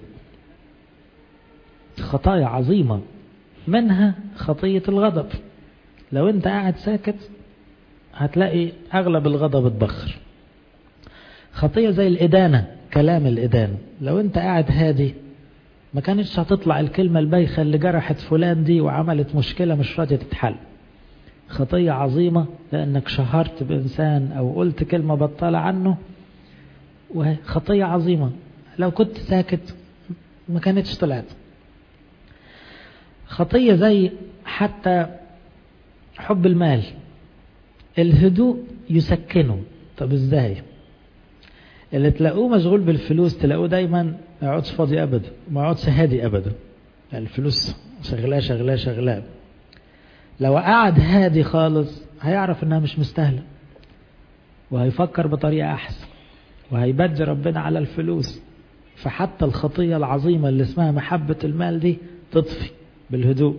خطايا عظيمة منها خطية الغضب لو انت قاعد ساكت هتلاقي أغلب الغضب اتبخر خطية زي الإدانة كلام الإدانة لو انت قاعد هادي ما كانتش هتطلع الكلمة البايخة اللي جرحت فلان دي وعملت مشكلة مش راضية تتحل خطية عظيمة لأنك شهرت بإنسان أو قلت كلمة بطالة عنه وخطية عظيمة لو كنت ساكت ما كانتش طلعت خطية زي حتى حب المال الهدوء يسكنه طب ازاي اللي تلاقوه مشغول بالفلوس تلاقوه دايما ما يقعدش فاضي ابدا ما يقعدش هادي ابدا يعني الفلوس شغلاه شغلاه شغلاه لو قعد هادي خالص هيعرف انها مش مستاهله وهيفكر بطريقه احسن وهيبدي ربنا على الفلوس فحتى الخطيه العظيمه اللي اسمها محبه المال دي تطفي بالهدوء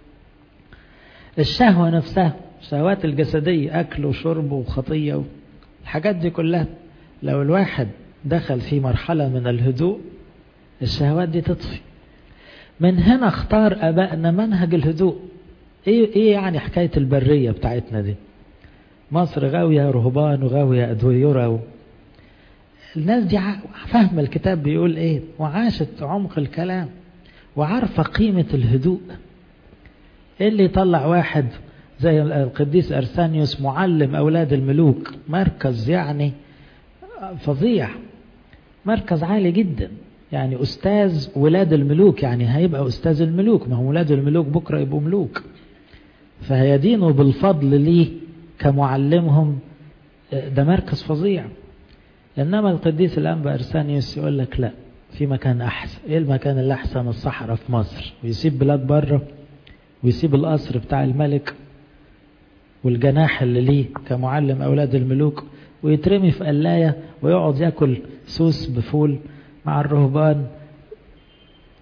الشهوه نفسها الشهوات الجسديه اكل وشرب وخطيه الحاجات دي كلها لو الواحد دخل في مرحلة من الهدوء الشهوات دي تطفي من هنا اختار أبائنا منهج الهدوء إيه, إيه يعني حكاية البرية بتاعتنا دي مصر غاوية رهبان وغاوية أدويرة و... الناس دي فاهمة الكتاب بيقول إيه وعاشت عمق الكلام وعارفة قيمة الهدوء إيه اللي يطلع واحد زي القديس أرسانيوس معلم أولاد الملوك مركز يعني فظيع مركز عالي جدا يعني أستاذ ولاد الملوك يعني هيبقى أستاذ الملوك ما هو ولاد الملوك بكرة يبقوا ملوك فهيدينوا بالفضل ليه كمعلمهم ده مركز فظيع إنما القديس الأنبا أرسانيوس يقول لك لا في مكان أحسن إيه المكان اللي أحسن الصحراء في مصر ويسيب بلاد بره ويسيب القصر بتاع الملك والجناح اللي ليه كمعلم أولاد الملوك ويترمي في قلاية ويقعد ياكل سوس بفول مع الرهبان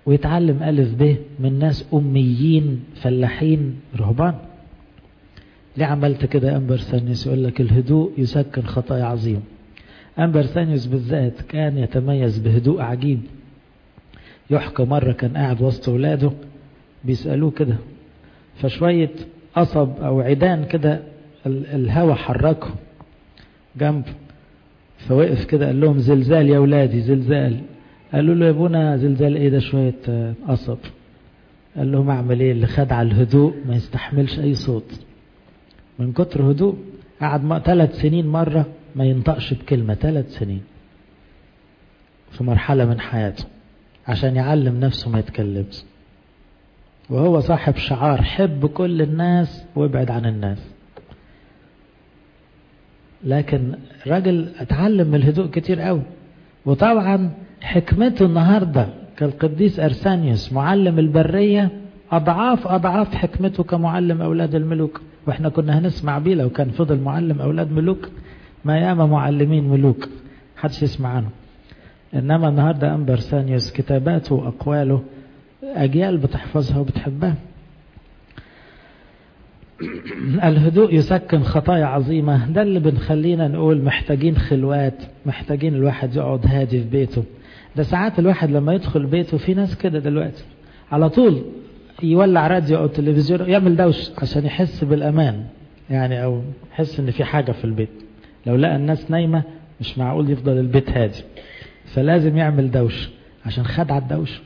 ويتعلم ألف ب من ناس أميين فلاحين رهبان ليه عملت كده يا أمبر سانيوس يقول لك الهدوء يسكن خطايا عظيم أمبر سانيوس بالذات كان يتميز بهدوء عجيب يحكى مرة كان قاعد وسط ولاده بيسألوه كده فشوية قصب أو عيدان كده الهوا حركه جنبه فوقف كده قال لهم زلزال يا ولادي زلزال قالوا له يا ابونا زلزال ايه ده شوية قصب قال لهم اعمل ايه اللي خد على الهدوء ما يستحملش اي صوت من كتر هدوء قعد ثلاث سنين مرة ما ينطقش بكلمة ثلاث سنين في مرحلة من حياته عشان يعلم نفسه ما يتكلمش وهو صاحب شعار حب كل الناس وابعد عن الناس لكن راجل اتعلم من الهدوء كتير قوي وطبعا حكمته النهاردة كالقديس أرسانيوس معلم البرية أضعاف أضعاف حكمته كمعلم أولاد الملوك وإحنا كنا هنسمع بيه لو كان فضل معلم أولاد ملوك ما ياما معلمين ملوك حدش يسمع عنه إنما النهاردة أنبر سانيوس كتاباته وأقواله أجيال بتحفظها وبتحبها الهدوء يسكن خطايا عظيمة ده اللي بنخلينا نقول محتاجين خلوات محتاجين الواحد يقعد هادي في بيته ده ساعات الواحد لما يدخل بيته في ناس كده دلوقتي على طول يولع راديو أو تلفزيون يعمل دوش عشان يحس بالأمان يعني أو يحس إن في حاجة في البيت لو لقى الناس نايمة مش معقول يفضل البيت هادي فلازم يعمل دوش عشان خد على الدوش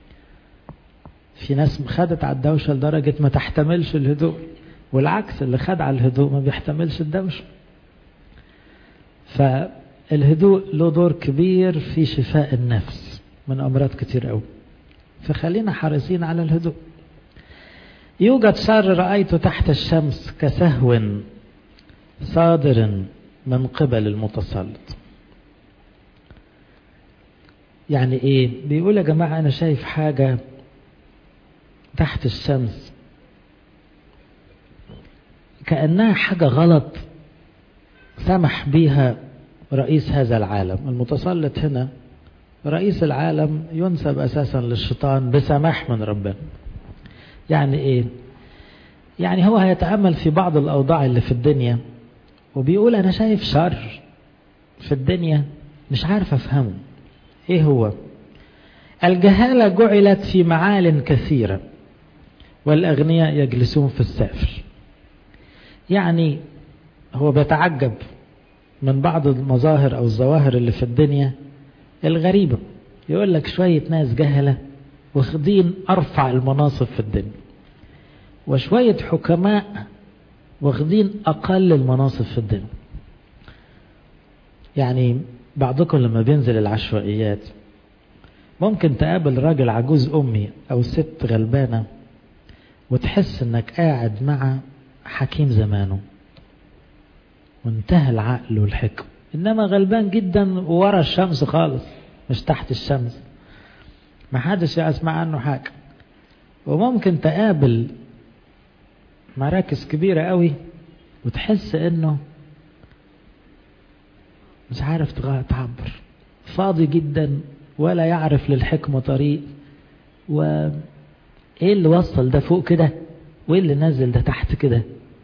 في ناس خدت على الدوشة لدرجة ما تحتملش الهدوء والعكس اللي خد على الهدوء ما بيحتملش الدوشة فالهدوء له دور كبير في شفاء النفس من أمراض كتير قوي فخلينا حريصين على الهدوء يوجد شر رأيته تحت الشمس كسهو صادر من قبل المتسلط يعني ايه بيقول يا جماعة انا شايف حاجة تحت الشمس كأنها حاجة غلط سمح بيها رئيس هذا العالم المتسلط هنا رئيس العالم ينسب أساسا للشيطان بسماح من ربنا يعني إيه يعني هو هيتأمل في بعض الأوضاع اللي في الدنيا وبيقول أنا شايف شر في الدنيا مش عارف أفهمه إيه هو الجهالة جعلت في معال كثيرة والأغنياء يجلسون في السافل يعني هو بيتعجب من بعض المظاهر أو الظواهر اللي في الدنيا الغريبة يقول لك شوية ناس جهلة واخدين أرفع المناصب في الدنيا وشوية حكماء واخدين أقل المناصب في الدنيا يعني بعضكم لما بينزل العشوائيات ممكن تقابل راجل عجوز أمي أو ست غلبانة وتحس انك قاعد مع حكيم زمانه وانتهى العقل والحكم انما غلبان جدا ورا الشمس خالص مش تحت الشمس ما حدش يسمع عنه حاجة وممكن تقابل مراكز كبيرة قوي وتحس انه مش عارف تعبر فاضي جدا ولا يعرف للحكمة طريق و ايه اللي وصل ده فوق كده وايه اللي نزل ده تحت كده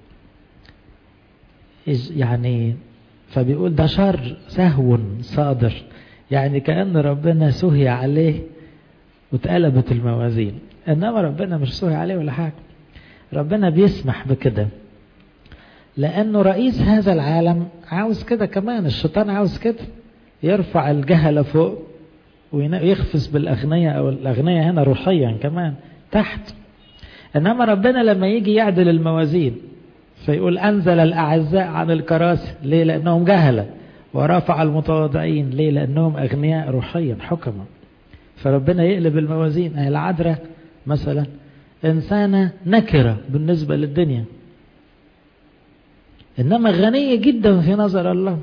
يعني فبيقول ده شر سهو صادر يعني كأن ربنا سهي عليه واتقلبت الموازين انما ربنا مش سهي عليه ولا حاجة ربنا بيسمح بكده لانه رئيس هذا العالم عاوز كده كمان الشيطان عاوز كده يرفع الجهلة فوق ويخفز بالاغنياء او الاغنياء هنا روحيا كمان تحت انما ربنا لما يجي يعدل الموازين فيقول انزل الاعزاء عن الكراسي ليه لانهم جهله ورفع المتواضعين ليه لانهم اغنياء روحيا حكما فربنا يقلب الموازين هي العذراء مثلا انسانه نكره بالنسبه للدنيا انما غنيه جدا في نظر الله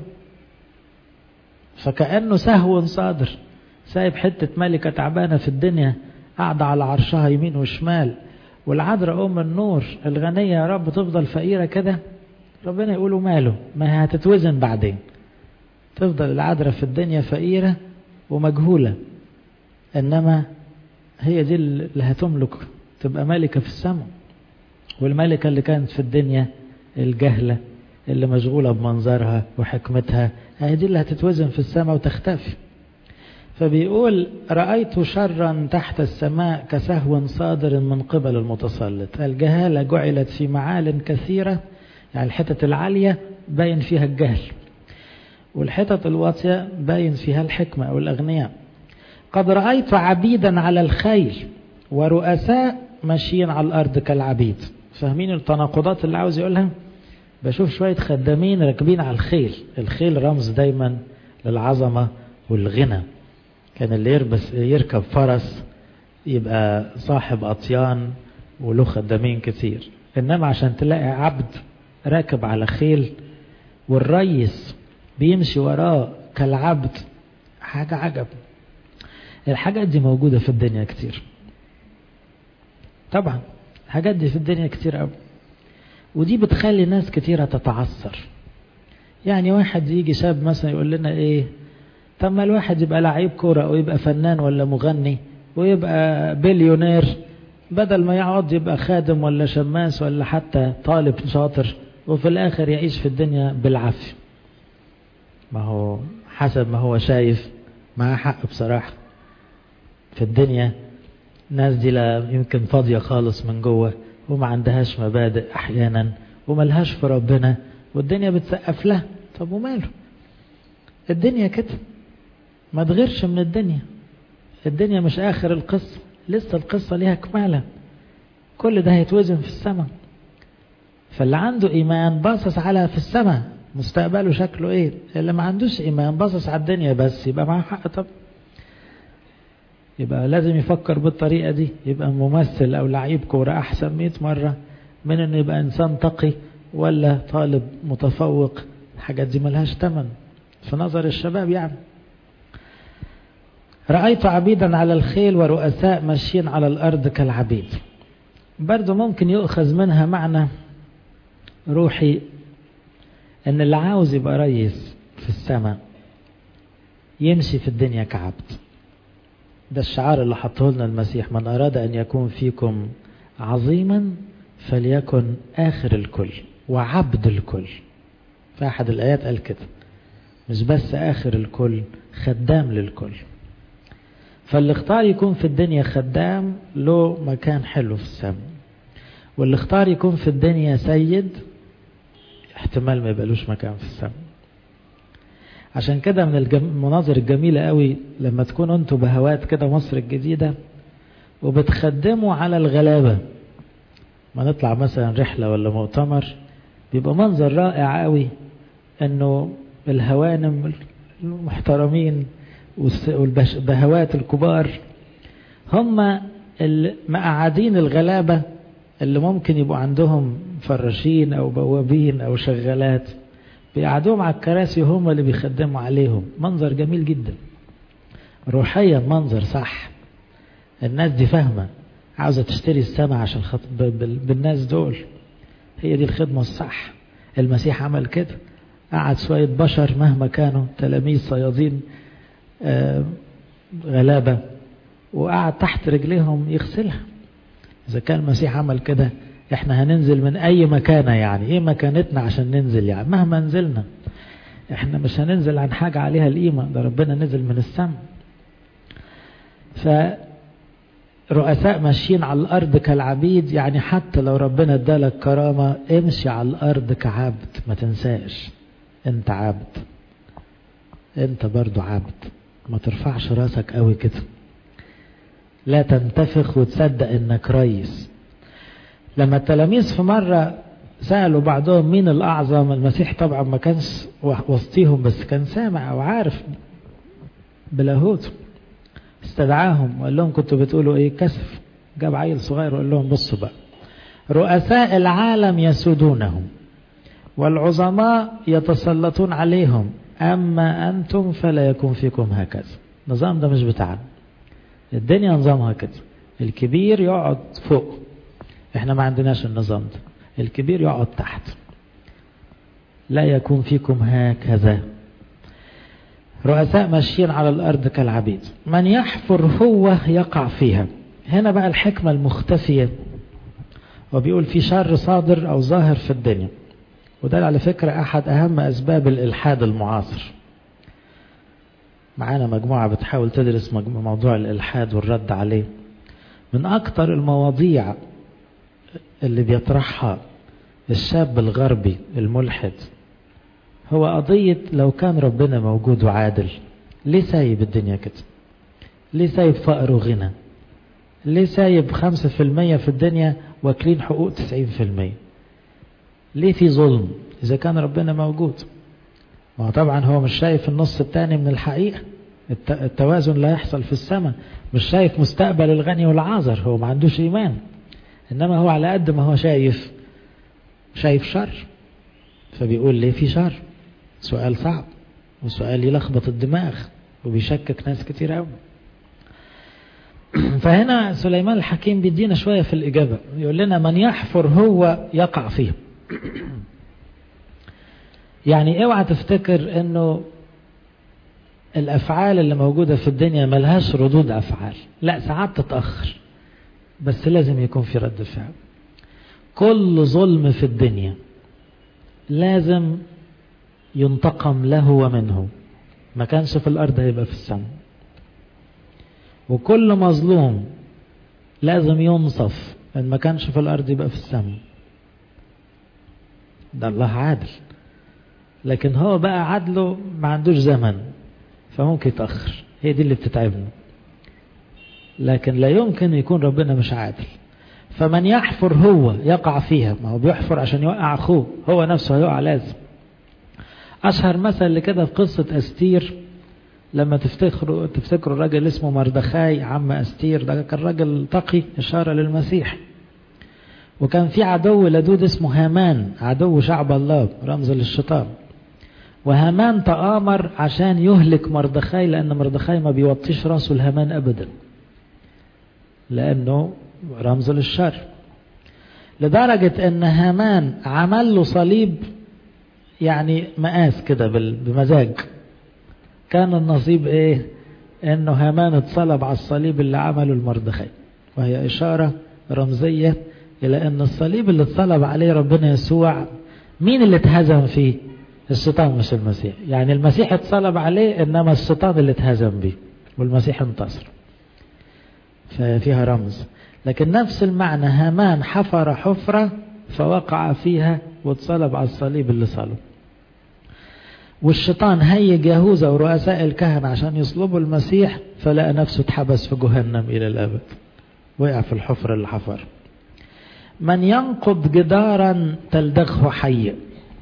فكانه سهو صادر سايب حته ملكه تعبانه في الدنيا قاعدة على عرشها يمين وشمال والعذراء أم النور الغنية يا رب تفضل فقيرة كده ربنا يقولوا ماله ما هي هتتوزن بعدين تفضل العذراء في الدنيا فقيرة ومجهولة إنما هي دي اللي هتملك تبقى ملكة في السماء والملكة اللي كانت في الدنيا الجهلة اللي مشغولة بمنظرها وحكمتها هي دي اللي هتتوزن في السماء وتختفي فبيقول رأيت شرا تحت السماء كسهو صادر من قبل المتسلط الجهالة جعلت في معال كثيرة يعني الحتت العالية باين فيها الجهل والحتت الواطية باين فيها الحكمة أو الأغنياء قد رأيت عبيدا على الخيل ورؤساء ماشيين على الأرض كالعبيد فاهمين التناقضات اللي عاوز يقولها بشوف شوية خدامين راكبين على الخيل الخيل رمز دايما للعظمة والغنى كان اللي يربس يركب فرس يبقى صاحب أطيان وله خدامين كتير إنما عشان تلاقي عبد راكب على خيل والريس بيمشي وراه كالعبد حاجة عجب الحاجات دي موجودة في الدنيا كتير طبعا الحاجات دي في الدنيا كتير قوي ودي بتخلي ناس كتيرة تتعثر يعني واحد يجي شاب مثلا يقول لنا ايه طب ما الواحد يبقى لعيب كورة او يبقى فنان ولا مغني ويبقى بليونير بدل ما يقعد يبقى خادم ولا شماس ولا حتى طالب شاطر وفي الاخر يعيش في الدنيا بالعافية ما هو حسب ما هو شايف معاه حق بصراحة في الدنيا الناس دي لا يمكن فاضية خالص من جوه وما عندهاش مبادئ احيانا وملهاش في ربنا والدنيا بتسقف لها طب وماله الدنيا كده ما تغيرش من الدنيا الدنيا مش اخر القصة لسه القصة ليها كمالة كل ده هيتوزن في السماء فاللي عنده ايمان باصص على في السماء مستقبله شكله ايه اللي ما عندوش ايمان باصص على الدنيا بس يبقى معاه حق طب يبقى لازم يفكر بالطريقة دي يبقى ممثل أو لعيب كورة أحسن مئة مرة من أنه يبقى إنسان تقي ولا طالب متفوق الحاجات دي ملهاش تمن في نظر الشباب يعني رأيت عبيدا على الخيل ورؤساء ماشيين على الأرض كالعبيد برضو ممكن يؤخذ منها معنى روحي أن اللي عاوز يبقى ريس في السماء يمشي في الدنيا كعبد ده الشعار اللي حطه لنا المسيح من أراد أن يكون فيكم عظيما فليكن آخر الكل وعبد الكل في أحد الآيات قال كده مش بس آخر الكل خدام للكل فاللي اختار يكون في الدنيا خدام له مكان حلو في السماء واللي اختار يكون في الدنيا سيد احتمال ما يبقالوش مكان في السماء عشان كده من المناظر الجميلة قوي لما تكونوا انتوا بهوات كده مصر الجديدة وبتخدموا على الغلابة ما نطلع مثلا رحلة ولا مؤتمر بيبقى منظر رائع قوي انه الهوانم المحترمين والبهوات الكبار هم المقعدين الغلابة اللي ممكن يبقوا عندهم فراشين او بوابين او شغالات بيقعدوهم على الكراسي هم اللي بيخدموا عليهم منظر جميل جدا روحيا منظر صح الناس دي فاهمة عاوزة تشتري السماء عشان خط... بالناس دول هي دي الخدمة الصح المسيح عمل كده قعد شوية بشر مهما كانوا تلاميذ صيادين آه غلابة وقعد تحت رجليهم يغسلها إذا كان المسيح عمل كده احنا هننزل من اي مكانة يعني ايه مكانتنا عشان ننزل يعني مهما نزلنا احنا مش هننزل عن حاجة عليها القيمة ده ربنا نزل من السماء فرؤساء ماشيين على الارض كالعبيد يعني حتى لو ربنا ادالك كرامة امشي على الارض كعبد ما تنساش انت عبد انت برضو عبد ما ترفعش راسك قوي كده لا تنتفخ وتصدق انك ريس لما التلاميذ في مرة سألوا بعضهم مين الأعظم المسيح طبعا ما كانش وسطيهم بس كان سامع أو عارف بلاهوت استدعاهم وقال لهم كنتوا بتقولوا ايه كسف جاب عيل صغير وقال لهم بصوا بقى رؤساء العالم يسودونهم والعظماء يتسلطون عليهم أما أنتم فلا يكون فيكم هكذا النظام ده مش بتاعنا الدنيا نظامها كده الكبير يقعد فوق احنا ما عندناش النظام ده الكبير يقعد تحت لا يكون فيكم هكذا رؤساء ماشيين على الأرض كالعبيد من يحفر هو يقع فيها هنا بقى الحكمة المختفية وبيقول في شر صادر أو ظاهر في الدنيا وده على فكرة أحد أهم أسباب الإلحاد المعاصر معانا مجموعة بتحاول تدرس موضوع الإلحاد والرد عليه من أكتر المواضيع اللي بيطرحها الشاب الغربي الملحد هو قضية لو كان ربنا موجود وعادل ليه سايب الدنيا كده ليه سايب فقر وغنى ليه سايب خمسة في المية في الدنيا واكلين حقوق تسعين في المية ليه في ظلم إذا كان ربنا موجود وطبعا هو مش شايف النص الثاني من الحقيقة التوازن لا يحصل في السماء مش شايف مستقبل الغني والعازر هو ما عندوش إيمان إنما هو على قد ما هو شايف شايف شر فبيقول ليه في شر سؤال صعب وسؤال يلخبط الدماغ وبيشكك ناس كتير قوي فهنا سليمان الحكيم بيدينا شوية في الإجابة يقول لنا من يحفر هو يقع فيه يعني اوعى تفتكر انه الافعال اللي موجودة في الدنيا ملهاش ردود افعال لا ساعات تتأخر بس لازم يكون في رد فعل كل ظلم في الدنيا لازم ينتقم له ومنه ما كانش في الارض هيبقى في السماء وكل مظلوم لازم ينصف ان ما كانش في الارض يبقى في السماء ده الله عادل لكن هو بقى عدله ما عندوش زمن فممكن يتأخر هي دي اللي بتتعبنا لكن لا يمكن يكون ربنا مش عادل فمن يحفر هو يقع فيها ما هو بيحفر عشان يوقع أخوه هو نفسه هيقع لازم أشهر مثل لكده في قصة أستير لما تفتكروا تفتكروا الراجل اسمه مردخاي عم أستير ده كان راجل تقي إشارة للمسيح وكان في عدو لدود اسمه هامان عدو شعب الله رمز للشيطان وهامان تآمر عشان يهلك مردخاي لأن مردخاي ما بيوطيش راسه الهامان أبدا لأنه رمز للشر لدرجة أن هامان عمل له صليب يعني مقاس كده بمزاج كان النصيب ايه انه هامان اتصلب على الصليب اللي عمله المردخاي وهي اشارة رمزية الى ان الصليب اللي اتصلب عليه ربنا يسوع مين اللي اتهزم فيه الشيطان مش المسيح يعني المسيح اتصلب عليه انما الشيطان اللي اتهزم بيه والمسيح انتصر ففيها رمز لكن نفس المعنى هامان حفر حفرة فوقع فيها واتصلب على الصليب اللي صلب والشيطان هيج يهوذا ورؤساء الكهنة عشان يصلبوا المسيح فلقى نفسه اتحبس في جهنم إلى الأبد وقع في الحفر اللي حفر من ينقض جدارا تلدغه حي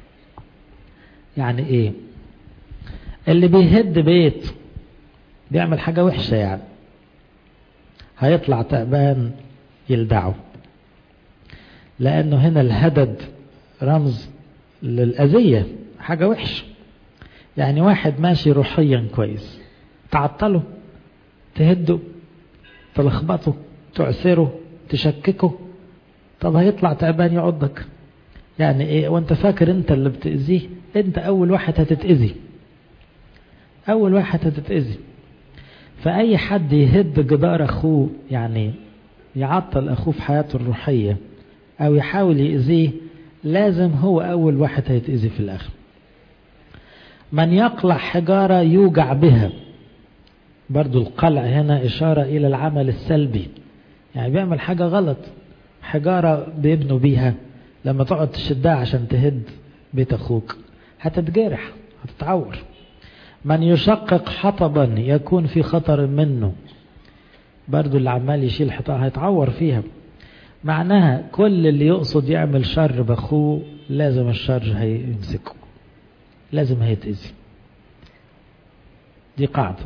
يعني ايه اللي بيهد بيت بيعمل حاجة وحشة يعني هيطلع تعبان يلدعه لأنه هنا الهدد رمز للأذية حاجة وحشة يعني واحد ماشي روحيا كويس تعطله تهده تلخبطه تعسره تشككه طب هيطلع تعبان يعضك يعني ايه وانت فاكر انت اللي بتأذيه انت اول واحد هتتأذي اول واحد هتتأذي فأي حد يهد جدار أخوه يعني يعطل أخوه في حياته الروحية أو يحاول يأذيه لازم هو أول واحد هيتأذي في الآخر من يقلع حجارة يوجع بها برضو القلع هنا إشارة إلى العمل السلبي يعني بيعمل حاجة غلط حجارة بيبنوا بيها لما تقعد تشدها عشان تهد بيت أخوك هتتجرح هتتعور من يشقق حطبا يكون في خطر منه برضو اللي عمال يشيل حطب هيتعور فيها معناها كل اللي يقصد يعمل شر بأخوه لازم الشر هيمسكه لازم هيتأذي دي قاعدة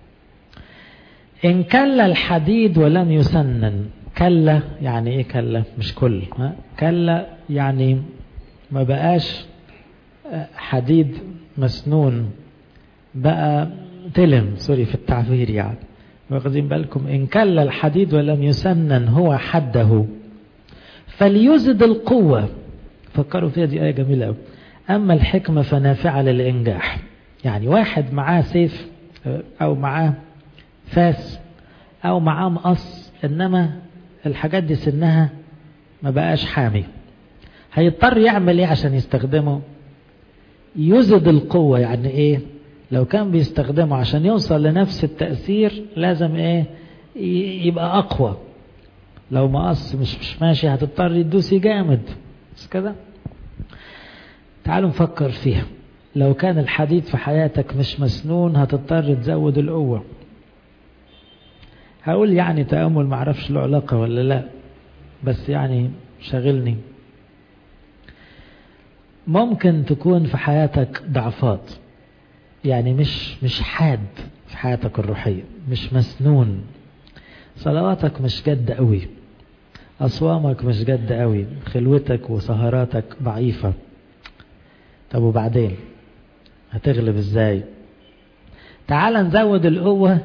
إن كل الحديد ولم يسنن كلا يعني إيه كلا مش كل ها؟ كلا يعني ما بقاش حديد مسنون بقى تلم سوري في التعبير يعني واخدين بالكم إن كل الحديد ولم يسنن هو حده فليزد القوة فكروا فيها دي آية جميلة أوي أما الحكمة فنافعة للإنجاح يعني واحد معاه سيف أو معاه فاس أو معاه مقص إنما الحاجات دي سنها ما بقاش حامي هيضطر يعمل ايه عشان يستخدمه يزد القوة يعني ايه لو كان بيستخدمه عشان يوصل لنفس التأثير لازم ايه يبقى اقوى لو مقص مش مش ماشي هتضطر يدوسي جامد بس كده تعالوا نفكر فيها لو كان الحديد في حياتك مش مسنون هتضطر تزود القوة هقول يعني تأمل معرفش له علاقة ولا لا بس يعني شغلني ممكن تكون في حياتك ضعفات يعني مش مش حاد في حياتك الروحية مش مسنون صلواتك مش جد قوي أصوامك مش جد قوي خلوتك وسهراتك ضعيفة طب وبعدين هتغلب ازاي تعال نزود القوة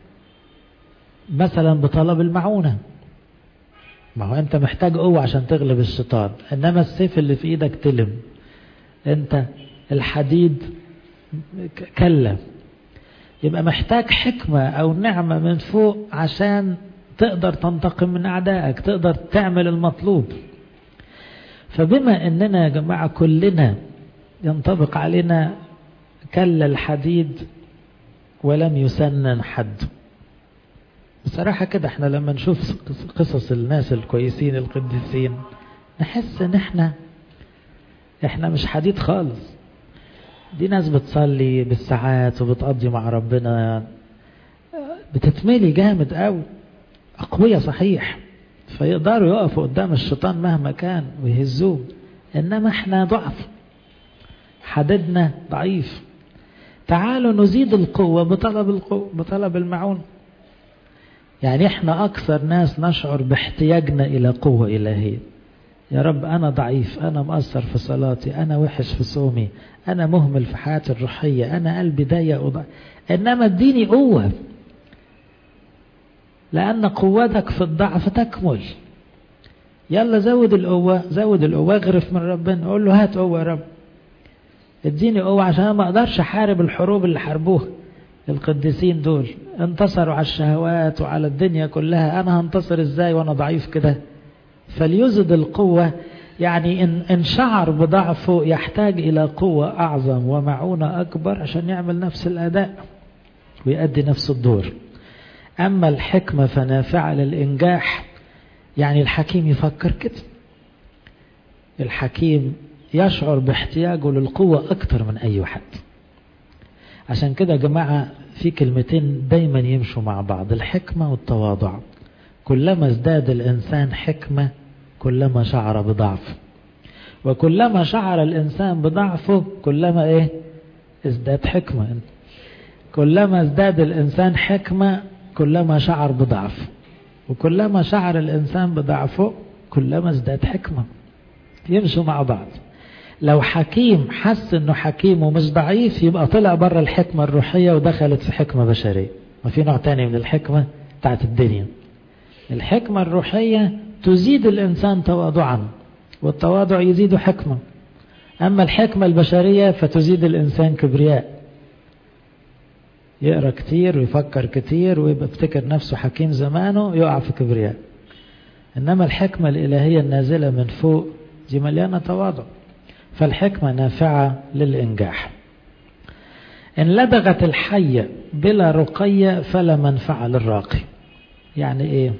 مثلا بطلب المعونة ما هو انت محتاج قوة عشان تغلب الشيطان انما السيف اللي في ايدك تلم انت الحديد كلا يبقى محتاج حكمة او نعمة من فوق عشان تقدر تنتقم من اعدائك تقدر تعمل المطلوب فبما اننا يا جماعة كلنا ينطبق علينا كلا الحديد ولم يسنن حد بصراحة كده احنا لما نشوف قصص الناس الكويسين القديسين نحس ان احنا احنا مش حديد خالص دي ناس بتصلي بالساعات وبتقضي مع ربنا بتتملي جامد قوي اقوياء صحيح فيقدروا يقفوا قدام الشيطان مهما كان ويهزوه انما احنا ضعف حددنا ضعيف تعالوا نزيد القوة بطلب القوة بطلب المعون يعني احنا اكثر ناس نشعر باحتياجنا الى قوة الهية يا رب انا ضعيف انا مقصر في صلاتي انا وحش في صومي انا مهمل في حياتي الروحية انا قلبي ضيق وضع انما اديني قوة لان قوتك في الضعف تكمل يلا زود القوة زود القوة اغرف من ربنا قول له هات قوة يا رب اديني قوة عشان ما اقدرش احارب الحروب اللي حاربوها القديسين دول انتصروا على الشهوات وعلى الدنيا كلها انا هنتصر ازاي وانا ضعيف كده فليزد القوة يعني إن, إن شعر بضعفه يحتاج إلى قوة أعظم ومعونة أكبر عشان يعمل نفس الأداء ويؤدي نفس الدور أما الحكمة فنافعة للإنجاح يعني الحكيم يفكر كده الحكيم يشعر باحتياجه للقوة أكتر من أي واحد عشان كده يا جماعة في كلمتين دايما يمشوا مع بعض الحكمة والتواضع كلما ازداد الإنسان حكمة كلما شعر بضعف وكلما شعر الإنسان بضعفه كلما إيه ازداد حكمة كلما ازداد الإنسان حكمة كلما شعر بضعف وكلما شعر الإنسان بضعفه كلما ازداد حكمة يمشوا مع بعض لو حكيم حس انه حكيم ومش ضعيف يبقى طلع بره الحكمة الروحية ودخلت في حكمة بشرية ما في نوع تاني من الحكمة بتاعت الدنيا الحكمة الروحية تزيد الإنسان تواضعا والتواضع يزيد حكمة أما الحكمة البشرية فتزيد الإنسان كبرياء يقرأ كتير ويفكر كتير ويبقى افتكر نفسه حكيم زمانه يقع في كبرياء إنما الحكمة الإلهية النازلة من فوق دي مليانة تواضع فالحكمة نافعة للإنجاح إن لدغت الحية بلا رقية فلا منفعة للراقي يعني إيه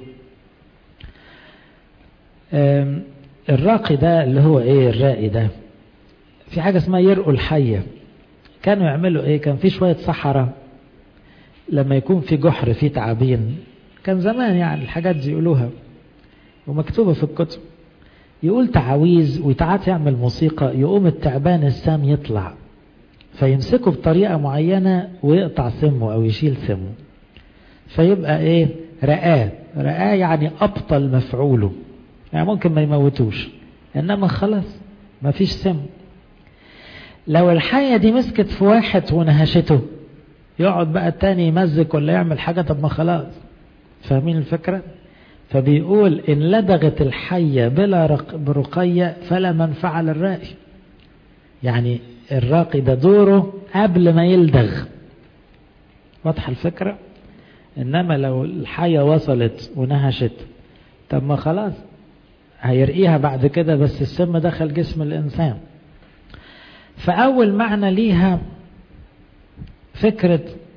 الراقي ده اللي هو إيه الرائي ده في حاجة اسمها يرقوا الحية كانوا يعملوا إيه كان في شوية صحراء لما يكون في جحر فيه تعابين كان زمان يعني الحاجات دي يقولوها ومكتوبة في الكتب يقول تعاويذ ويتعات يعمل موسيقى يقوم التعبان السام يطلع فيمسكه بطريقة معينة ويقطع سمه أو يشيل سمه فيبقى إيه رآه رآه يعني أبطل مفعوله يعني ممكن ما يموتوش إنما خلاص ما فيش سم لو الحية دي مسكت في واحد ونهشته يقعد بقى التاني يمزك ولا يعمل حاجة طب ما خلاص فاهمين الفكرة فبيقول إن لدغت الحية بلا رقية فلا منفعة للرائي يعني الراقي ده دوره قبل ما يلدغ واضحة الفكرة إنما لو الحية وصلت ونهشت طب ما خلاص هيرقيها بعد كده بس السم دخل جسم الإنسان فأول معنى ليها فكرة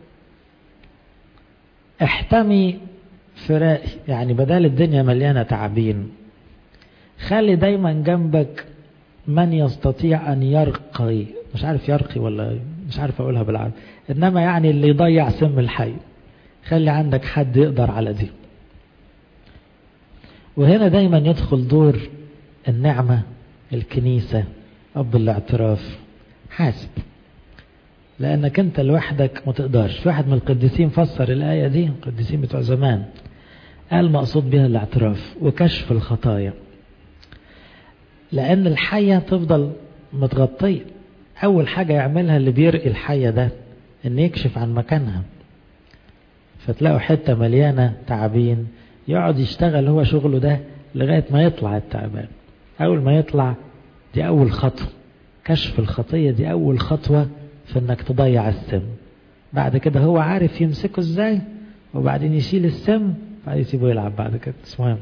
احتمي فرائي يعني بدل الدنيا مليانة تعابين خلي دايما جنبك من يستطيع أن يرقي مش عارف يرقي ولا مش عارف أقولها بالعربي إنما يعني اللي يضيع سم الحي خلي عندك حد يقدر على دي وهنا دايما يدخل دور النعمة الكنيسة أب الاعتراف حاسب لأنك أنت لوحدك ما تقدرش في واحد من القديسين فسر الآية دي القديسين بتوع زمان قال مقصود بها الاعتراف وكشف الخطايا لأن الحية تفضل متغطية أول حاجة يعملها اللي بيرقي الحية ده إن يكشف عن مكانها فتلاقوا حتة مليانة تعابين يقعد يشتغل هو شغله ده لغاية ما يطلع التعبان أول ما يطلع دي أول خطوة كشف الخطية دي أول خطوة في إنك تضيع السم بعد كده هو عارف يمسكه إزاي وبعدين يشيل السم بعدين يسيبه يلعب بعد كده اسمه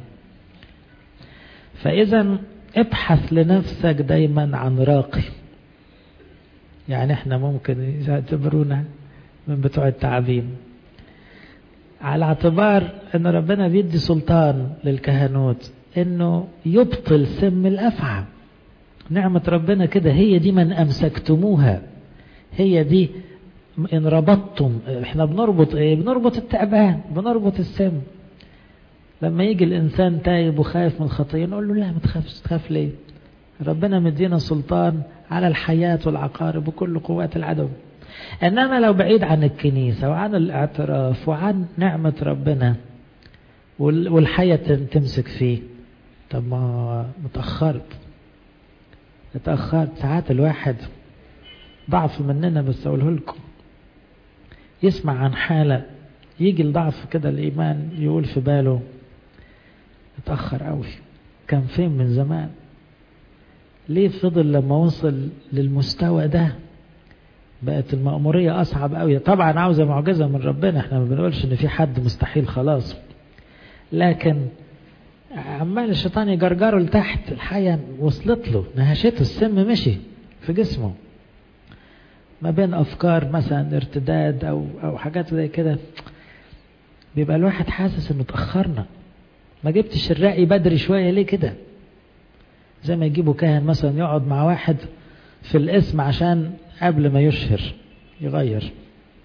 فإذا ابحث لنفسك دايما عن راقي يعني احنا ممكن يعتبرونا من بتوع التعابين على اعتبار ان ربنا بيدي سلطان للكهنوت انه يبطل سم الافعى نعمة ربنا كده هي دي من امسكتموها هي دي ان ربطتم احنا بنربط ايه بنربط التعبان بنربط السم لما يجي الانسان تايب وخايف من الخطيه نقول له لا ما تخافش تخاف ليه ربنا مدينا سلطان على الحياة والعقارب وكل قوات العدو انما لو بعيد عن الكنيسة وعن الاعتراف وعن نعمة ربنا والحياة تمسك فيه طب ما متأخرت اتأخرت ساعات الواحد ضعف مننا بس أقوله لكم يسمع عن حالة يجي الضعف كده الإيمان يقول في باله اتأخر قوي كان فين من زمان ليه فضل لما وصل للمستوى ده بقت المأمورية أصعب قوي طبعا عاوزة معجزة من ربنا احنا ما بنقولش ان في حد مستحيل خلاص لكن عمال الشيطان يجرجره لتحت الحية وصلت له نهشته السم مشي في جسمه ما بين أفكار مثلا ارتداد أو أو حاجات زي كده بيبقى الواحد حاسس إنه اتأخرنا ما جبتش الرأي بدري شوية ليه كده زي ما يجيبوا كاهن مثلا يقعد مع واحد في الاسم عشان قبل ما يشهر يغير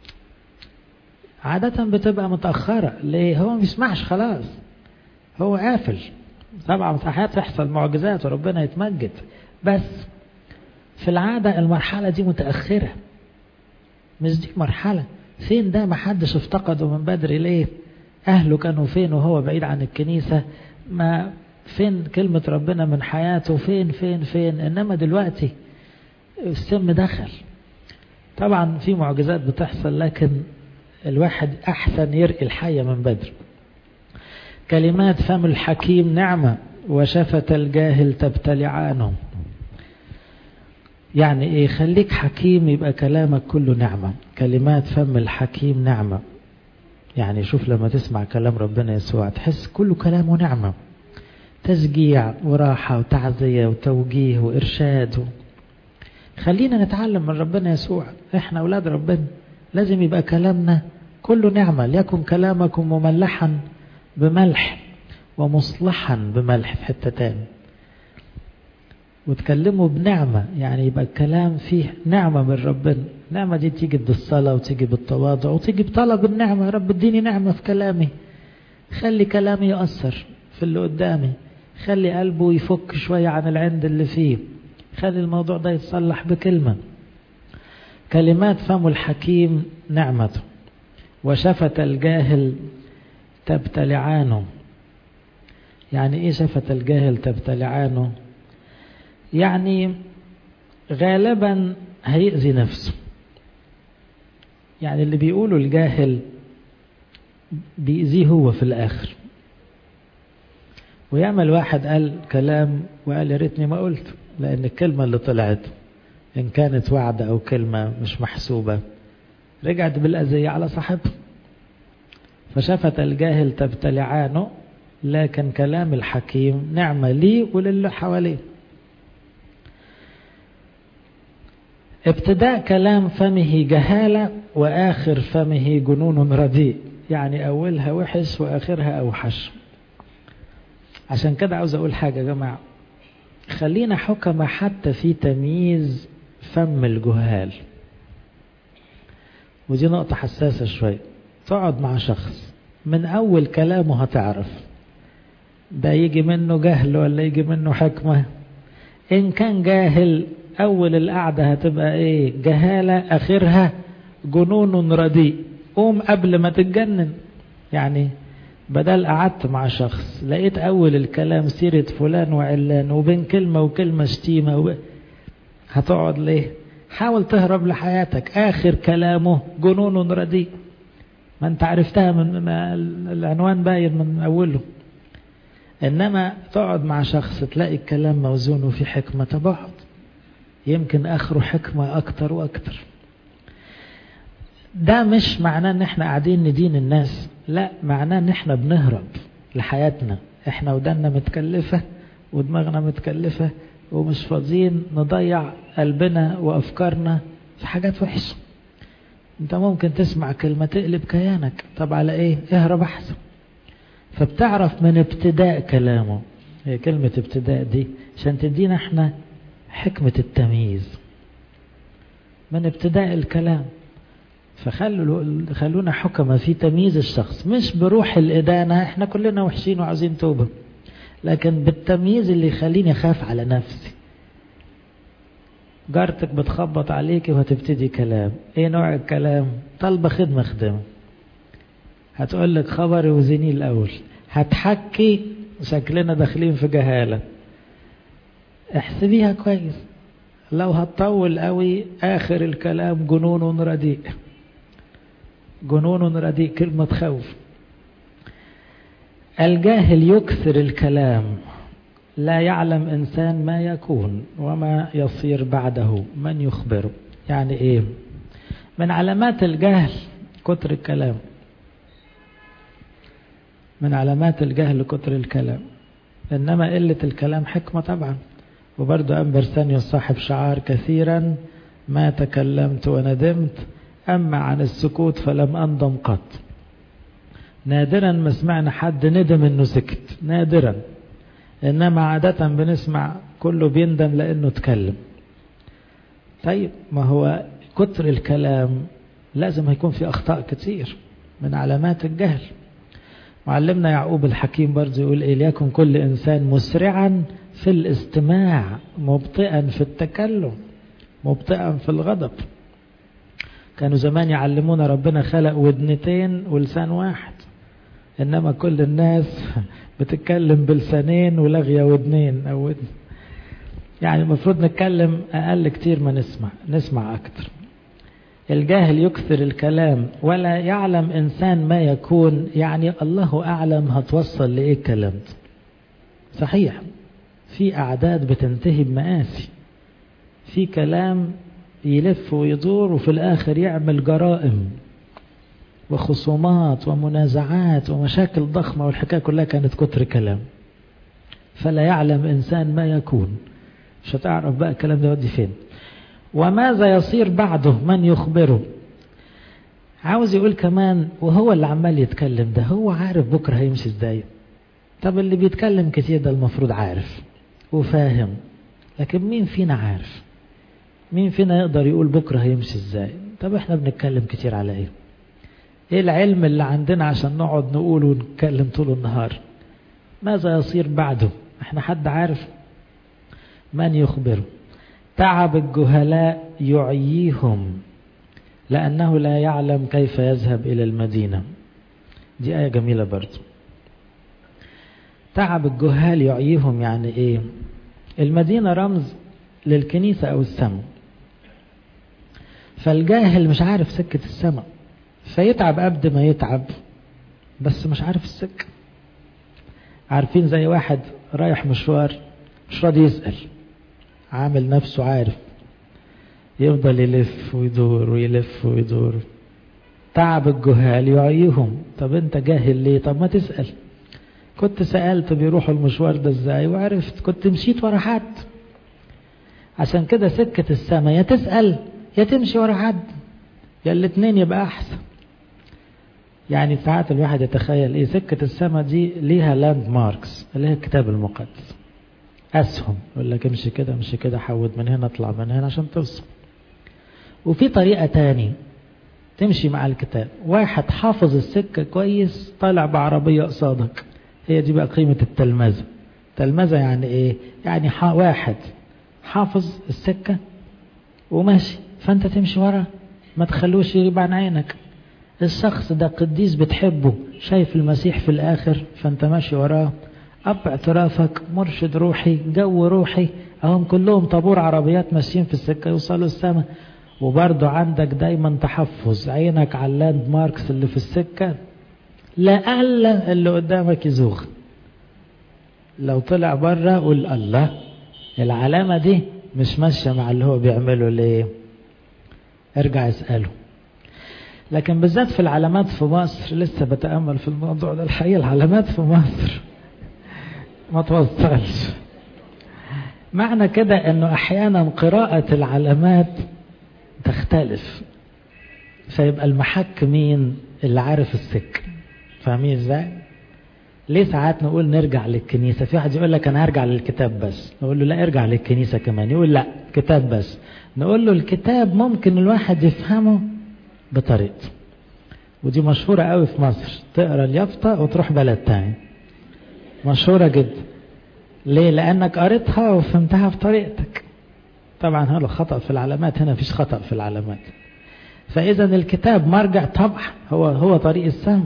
عادة بتبقى متأخرة ليه هو ما بيسمعش خلاص هو قافل طبعا ساعات تحصل معجزات وربنا يتمجد بس في العادة المرحلة دي متأخرة مش دي مرحلة فين ده ما حدش افتقده من بدري ليه أهله كانوا فين وهو بعيد عن الكنيسة ما فين كلمة ربنا من حياته فين فين فين إنما دلوقتي السم دخل طبعا في معجزات بتحصل لكن الواحد أحسن يرقي الحية من بدري كلمات فم الحكيم نعمة وشفة الجاهل تبتلعانه يعني ايه خليك حكيم يبقى كلامك كله نعمة كلمات فم الحكيم نعمة يعني شوف لما تسمع كلام ربنا يسوع تحس كله كلامه نعمة تشجيع وراحة وتعزية وتوجيه وإرشاد و... خلينا نتعلم من ربنا يسوع احنا أولاد ربنا لازم يبقى كلامنا كله نعمة ليكن كلامكم مملحا بملح ومصلحا بملح في حتة تاني وتكلموا بنعمة يعني يبقى الكلام فيه نعمة من ربنا النعمة دي تيجي بالصلاة وتيجي بالتواضع وتيجي بطلب النعمة يا رب اديني نعمة في كلامي خلي كلامي يأثر في اللي قدامي خلي قلبه يفك شوية عن العند اللي فيه خلي الموضوع ده يتصلح بكلمة كلمات فم الحكيم نعمته وشفة الجاهل تبتلعانه يعني ايه شفة الجاهل تبتلعانه يعني غالبا هيأذي نفسه يعني اللي بيقوله الجاهل بيأذيه هو في الآخر ويعمل واحد قال كلام وقال يا ريتني ما قلت لأن الكلمة اللي طلعت إن كانت وعد أو كلمة مش محسوبة رجعت بالأذية على صاحبها فشفت الجاهل تبتلعانه لكن كلام الحكيم نعمة لي وللي حواليه ابتداء كلام فمه جهالة وآخر فمه جنون رديء يعني أولها وحش وآخرها أوحش عشان كده عاوز أقول حاجة يا جماعة خلينا حكمة حتى في تمييز فم الجهال ودي نقطة حساسة شوية تقعد مع شخص من أول كلامه هتعرف ده يجي منه جهل ولا يجي منه حكمة إن كان جاهل أول القعدة هتبقى إيه جهالة آخرها جنون رديء قوم قبل ما تتجنن يعني بدل قعدت مع شخص لقيت أول الكلام سيرة فلان وعلان وبين كلمة وكلمة شتيمة و... هتقعد ليه حاول تهرب لحياتك آخر كلامه جنون رديء ما انت عرفتها من ما العنوان باين من أوله إنما تقعد مع شخص تلاقي الكلام موزون وفي حكمة تبعد يمكن آخره حكمة أكتر وأكتر ده مش معناه ان احنا قاعدين ندين الناس لا معناه ان احنا بنهرب لحياتنا احنا ودنا متكلفة ودماغنا متكلفة ومش فاضيين نضيع قلبنا وافكارنا في حاجات وحشة انت ممكن تسمع كلمة تقلب كيانك طب على ايه اهرب احسن فبتعرف من ابتداء كلامه هي كلمة ابتداء دي عشان تدينا احنا حكمة التمييز من ابتداء الكلام فخلوا خلونا حكمة في تمييز الشخص مش بروح الإدانة احنا كلنا وحشين وعاوزين توبة لكن بالتمييز اللي يخليني أخاف على نفسي جارتك بتخبط عليك وهتبتدي كلام ايه نوع الكلام طالبة خدمة خدمة هتقول لك خبري وزني الأول هتحكي شكلنا داخلين في جهالة احسبيها كويس لو هتطول قوي آخر الكلام جنون رديء جنون رديء كلمة خوف الجاهل يكثر الكلام لا يعلم إنسان ما يكون وما يصير بعده من يخبره يعني إيه من علامات الجهل كتر الكلام من علامات الجهل كتر الكلام إنما قلة الكلام حكمة طبعا وبرضه أمبرسانيوس صاحب شعار كثيرا ما تكلمت وندمت أما عن السكوت فلم أندم قط نادرا ما سمعنا حد ندم انه سكت نادرا انما عادة بنسمع كله بيندم لانه اتكلم طيب ما هو كتر الكلام لازم هيكون في اخطاء كتير من علامات الجهل معلمنا يعقوب الحكيم برضه يقول إيه ليكن كل إنسان مسرعا في الاستماع مبطئا في التكلم مبطئا في الغضب كانوا زمان يعلمونا ربنا خلق ودنتين ولسان واحد إنما كل الناس بتتكلم بلسانين ولغية ودنين أو ودن يعني المفروض نتكلم أقل كتير ما نسمع نسمع أكتر الجاهل يكثر الكلام ولا يعلم إنسان ما يكون يعني الله أعلم هتوصل لإيه الكلام ده صحيح في أعداد بتنتهي بمآسي في كلام يلف ويدور وفي الآخر يعمل جرائم وخصومات ومنازعات ومشاكل ضخمة والحكاية كلها كانت كتر كلام فلا يعلم إنسان ما يكون مش هتعرف بقى الكلام ده يودي فين وماذا يصير بعده من يخبره عاوز يقول كمان وهو اللي عمال يتكلم ده هو عارف بكرة هيمشي ازاي طب اللي بيتكلم كتير ده المفروض عارف وفاهم لكن مين فينا عارف مين فينا يقدر يقول بكرة هيمشي ازاي طب احنا بنتكلم كتير على ايه ايه العلم اللي عندنا عشان نقعد نقول ونتكلم طول النهار ماذا يصير بعده احنا حد عارف من يخبره تعب الجهلاء يعييهم لأنه لا يعلم كيف يذهب إلى المدينة دي آية جميلة برضو تعب الجهال يعييهم يعني إيه المدينة رمز للكنيسة أو السماء فالجاهل مش عارف سكة السماء فيتعب قبل ما يتعب بس مش عارف السكة عارفين زي واحد رايح مشوار مش راضي يسأل عامل نفسه عارف يفضل يلف ويدور ويلف ويدور تعب الجهال يعيهم طب انت جاهل ليه طب ما تسأل كنت سألت بيروحوا المشوار ده ازاي وعرفت كنت مشيت ورا حد عشان كده سكة السماء يا تسأل يا تمشي ورا حد يا الاتنين يبقى أحسن يعني ساعات الواحد يتخيل ايه سكة السماء دي ليها لاند ماركس اللي هي الكتاب المقدس أسهم يقول لك امشي كده امشي كده حود من هنا اطلع من هنا عشان توصل وفي طريقة تاني تمشي مع الكتاب واحد حافظ السكة كويس طالع بعربية قصادك هي دي بقى قيمة التلمذة تلمذة يعني ايه يعني واحد حافظ السكة وماشي فانت تمشي ورا ما تخلوش يغيب عن عينك الشخص ده قديس بتحبه شايف المسيح في الآخر فانت ماشي وراه أب اعترافك مرشد روحي جو روحي أهم كلهم طابور عربيات ماشيين في السكة يوصلوا السماء وبرضه عندك دايما تحفظ عينك على اللاند ماركس اللي في السكة لأقل اللي قدامك يزوغ لو طلع بره قول الله العلامة دي مش ماشية مع اللي هو بيعمله ليه ارجع اسأله لكن بالذات في العلامات في مصر لسه بتأمل في الموضوع ده الحقيقة العلامات في مصر ما توصلش معنى كده انه احيانا قراءة العلامات تختلف فيبقى المحك مين اللي عارف السكة فاهمين ازاي ليه ساعات نقول نرجع للكنيسة في واحد يقول لك انا هرجع للكتاب بس نقول له لا ارجع للكنيسة كمان يقول لا كتاب بس نقول له الكتاب ممكن الواحد يفهمه بطريقته ودي مشهورة قوي في مصر تقرا اليافطة وتروح بلد تاني مشهورة جدا ليه لانك قريتها وفهمتها بطريقتك طبعا هذا خطأ في العلامات هنا فيش خطأ في العلامات فإذا الكتاب مرجع طبعا هو هو طريق السم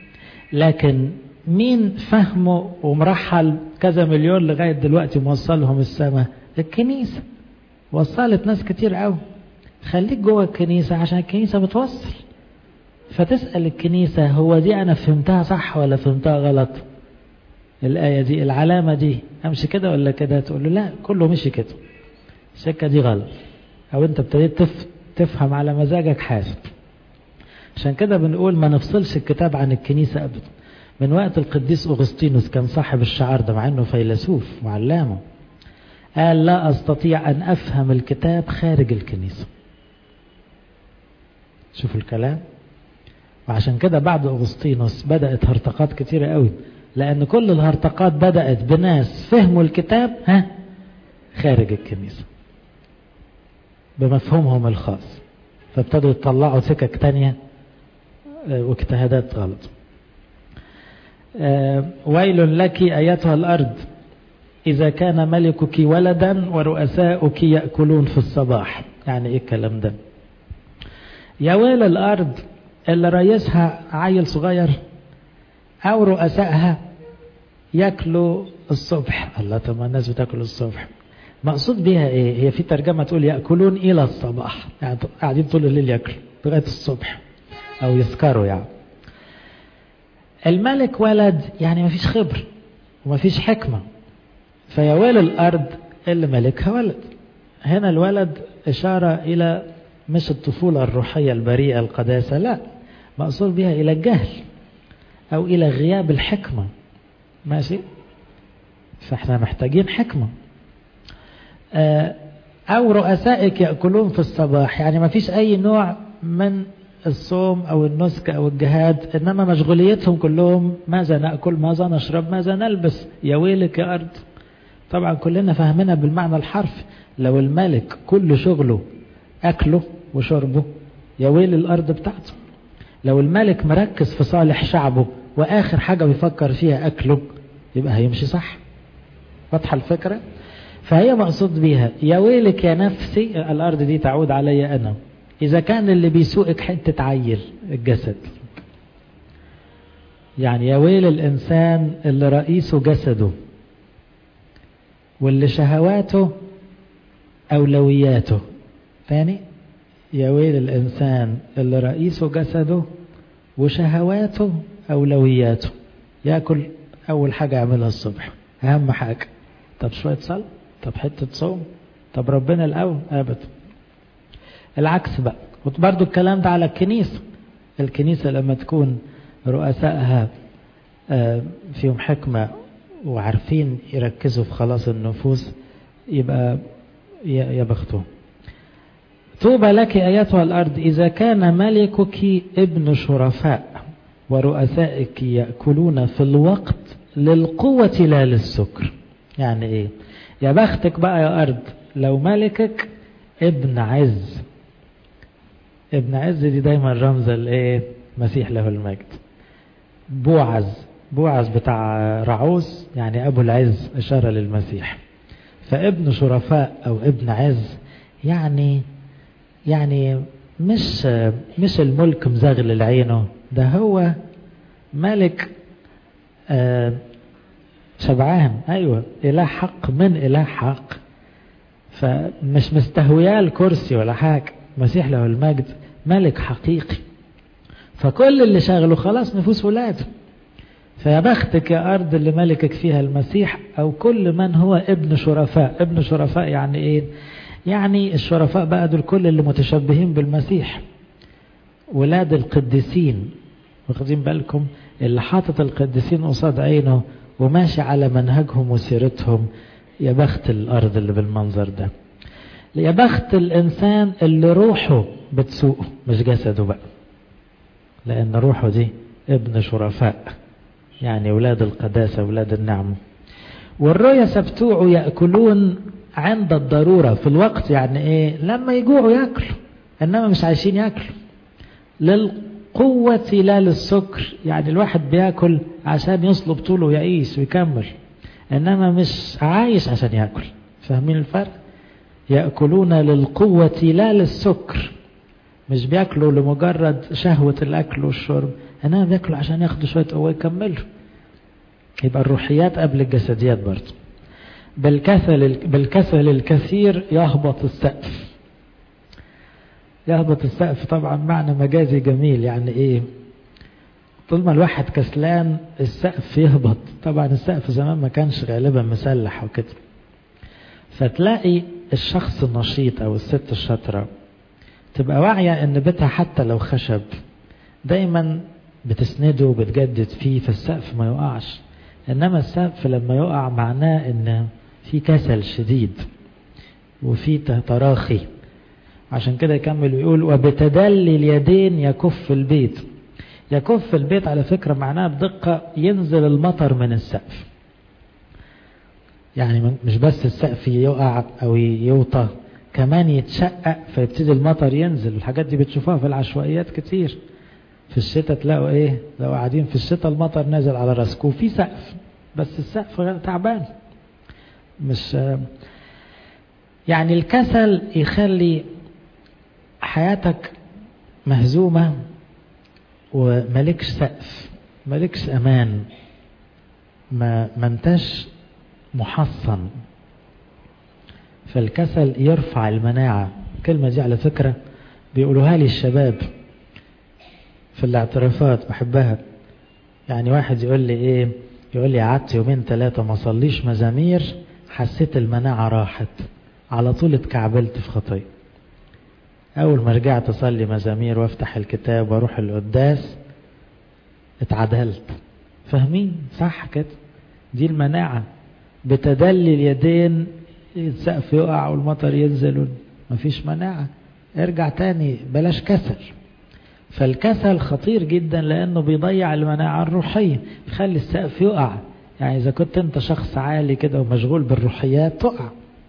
لكن مين فهمه ومرحل كذا مليون لغاية دلوقتي موصلهم السماء الكنيسة وصلت ناس كتير قوي خليك جوه الكنيسة عشان الكنيسة بتوصل فتسأل الكنيسة هو دي أنا فهمتها صح ولا فهمتها غلط الآية دي العلامة دي أمشي كده ولا كده تقول له لا كله مشي كده السكة دي غلط أو أنت ابتديت تف... تفهم على مزاجك حاسب عشان كده بنقول ما نفصلش الكتاب عن الكنيسة أبدا من وقت القديس أغسطينوس كان صاحب الشعار ده مع أنه فيلسوف وعلامه قال لا أستطيع أن أفهم الكتاب خارج الكنيسة شوفوا الكلام وعشان كده بعد أغسطينوس بدأت هرطقات كتيرة قوي لأن كل الهرطقات بدأت بناس فهموا الكتاب ها خارج الكنيسة بمفهومهم الخاص فابتدوا يطلعوا سكك تانية واجتهادات غلط ويل لك أيتها الأرض إذا كان ملكك ولدا ورؤساؤك يأكلون في الصباح يعني إيه الكلام ده يا ويل الأرض اللي رئيسها عيل صغير أو رؤسائها ياكلوا الصبح الله طب ما الناس بتاكل الصبح مقصود بيها ايه هي في ترجمة تقول يأكلون إلى الصباح يعني قاعدين طول الليل ياكلوا لغاية الصبح أو يسكروا يعني الملك ولد يعني ما فيش خبر وما فيش حكمة فيا ويل الأرض اللي ملكها ولد هنا الولد إشارة إلى مش الطفولة الروحية البريئة القداسة لا مقصود بها إلى الجهل أو إلى غياب الحكمة ماشي فإحنا محتاجين حكمة أو رؤسائك يأكلون في الصباح يعني ما فيش أي نوع من الصوم أو النسك أو الجهاد إنما مشغوليتهم كلهم ماذا نأكل ماذا نشرب ماذا نلبس يا ويلك يا أرض طبعا كلنا فاهمينها بالمعنى الحرفي لو الملك كل شغله أكله وشربه يا ويل الأرض بتاعته لو الملك مركز في صالح شعبه وآخر حاجة بيفكر فيها أكله يبقى هيمشي صح واضحة الفكرة فهي مقصود بيها يا ويلك يا نفسي الأرض دي تعود علي أنا إذا كان اللي بيسوقك حتة عيل الجسد يعني يا ويل الإنسان اللي رئيسه جسده واللي شهواته أولوياته تاني يا ويل الإنسان اللي رئيسه جسده وشهواته أولوياته يأكل أول حاجة يعملها الصبح أهم حاجة طب شوية صلاة طب حتة صوم طب ربنا الأول أبدا العكس بقى وبرضو الكلام ده على الكنيسة الكنيسة لما تكون رؤسائها فيهم حكمة وعارفين يركزوا في خلاص النفوس يبقى يا بختهم طوبى لك أيتها الأرض إذا كان ملكك ابن شرفاء ورؤسائك يأكلون في الوقت للقوة لا للسكر يعني إيه يا بختك بقى يا أرض لو ملكك ابن عز ابن عز دي دايما رمز الايه مسيح له المجد بوعز بوعز بتاع رعوز يعني ابو العز اشاره للمسيح فابن شرفاء او ابن عز يعني يعني مش مش الملك مزغل لعينه ده هو ملك آه شبعان ايوه اله حق من اله حق فمش مستهوياه الكرسي ولا حاجه مسيح له المجد ملك حقيقي فكل اللي شغله خلاص نفوس ولاده فيا بختك يا أرض اللي ملكك فيها المسيح أو كل من هو ابن شرفاء ابن شرفاء يعني إيه يعني الشرفاء بقى دول كل اللي متشبهين بالمسيح ولاد القديسين واخدين بالكم اللي حاطط القديسين قصاد عينه وماشي على منهجهم وسيرتهم يا بخت الأرض اللي بالمنظر ده يا بخت الإنسان اللي روحه بتسوقه مش جسده بقى لأن روحه دي ابن شرفاء يعني ولاد القداسة ولاد النعمة والرؤيا بتوعه يأكلون عند الضرورة في الوقت يعني ايه لما يجوعوا ياكلوا انما مش عايشين ياكلوا للقوة لا للسكر يعني الواحد بياكل عشان يصلب طوله ويعيش ويكمل انما مش عايش عشان ياكل فاهمين الفرق يأكلون للقوة لا للسكر مش بياكلوا لمجرد شهوة الأكل والشرب إنما بياكلوا عشان ياخدوا شوية قوة يكملوا يبقى الروحيات قبل الجسديات برضه بالكسل بالكسل الكثير يهبط السقف يهبط السقف طبعا معنى مجازي جميل يعني ايه طول ما الواحد كسلان السقف يهبط طبعا السقف زمان ما كانش غالبا مسلح وكده فتلاقي الشخص النشيط او الست الشاطره تبقى واعية ان بيتها حتى لو خشب دايما بتسنده وبتجدد فيه فالسقف ما يقعش انما السقف لما يقع معناه ان في كسل شديد وفي تراخي عشان كده يكمل ويقول وبتدلي اليدين يكف البيت يكف البيت على فكرة معناها بدقة ينزل المطر من السقف يعني مش بس السقف يقع او يوطى كمان يتشقق فيبتدي المطر ينزل الحاجات دي بتشوفوها في العشوائيات كتير في الشتاء تلاقوا ايه لو قاعدين في الشتاء المطر نازل على راسكم وفي سقف بس السقف تعبان مش يعني الكسل يخلي حياتك مهزومة وملكش سقف ملكش امان ما ما انتش محصن فالكسل يرفع المناعة الكلمة دي على فكرة بيقولوها لي الشباب في الاعترافات بحبها يعني واحد يقول لي ايه يقول لي قعدت يومين ثلاثة ما صليش مزامير حسيت المناعة راحت على طول اتكعبلت في خطية أول ما رجعت أصلي مزامير وأفتح الكتاب وأروح القداس اتعدلت فاهمين صح كده دي المناعة بتدلي اليدين السقف يقع والمطر ينزل مفيش مناعة ارجع تاني بلاش كسل فالكسل خطير جدا لأنه بيضيع المناعة الروحية يخلي السقف يقع يعني إذا كنت أنت شخص عالي كده ومشغول بالروحيات تقع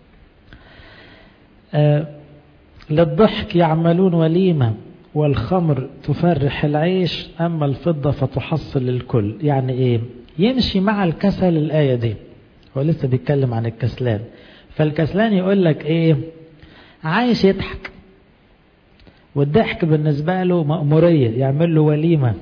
آه للضحك يعملون وليمة والخمر تفرح العيش أما الفضة فتحصل الكل يعني إيه يمشي مع الكسل الآية دي هو لسه بيتكلم عن الكسلان فالكسلان يقول لك ايه عايش يضحك والضحك بالنسبة له مأمورية يعمل له وليمة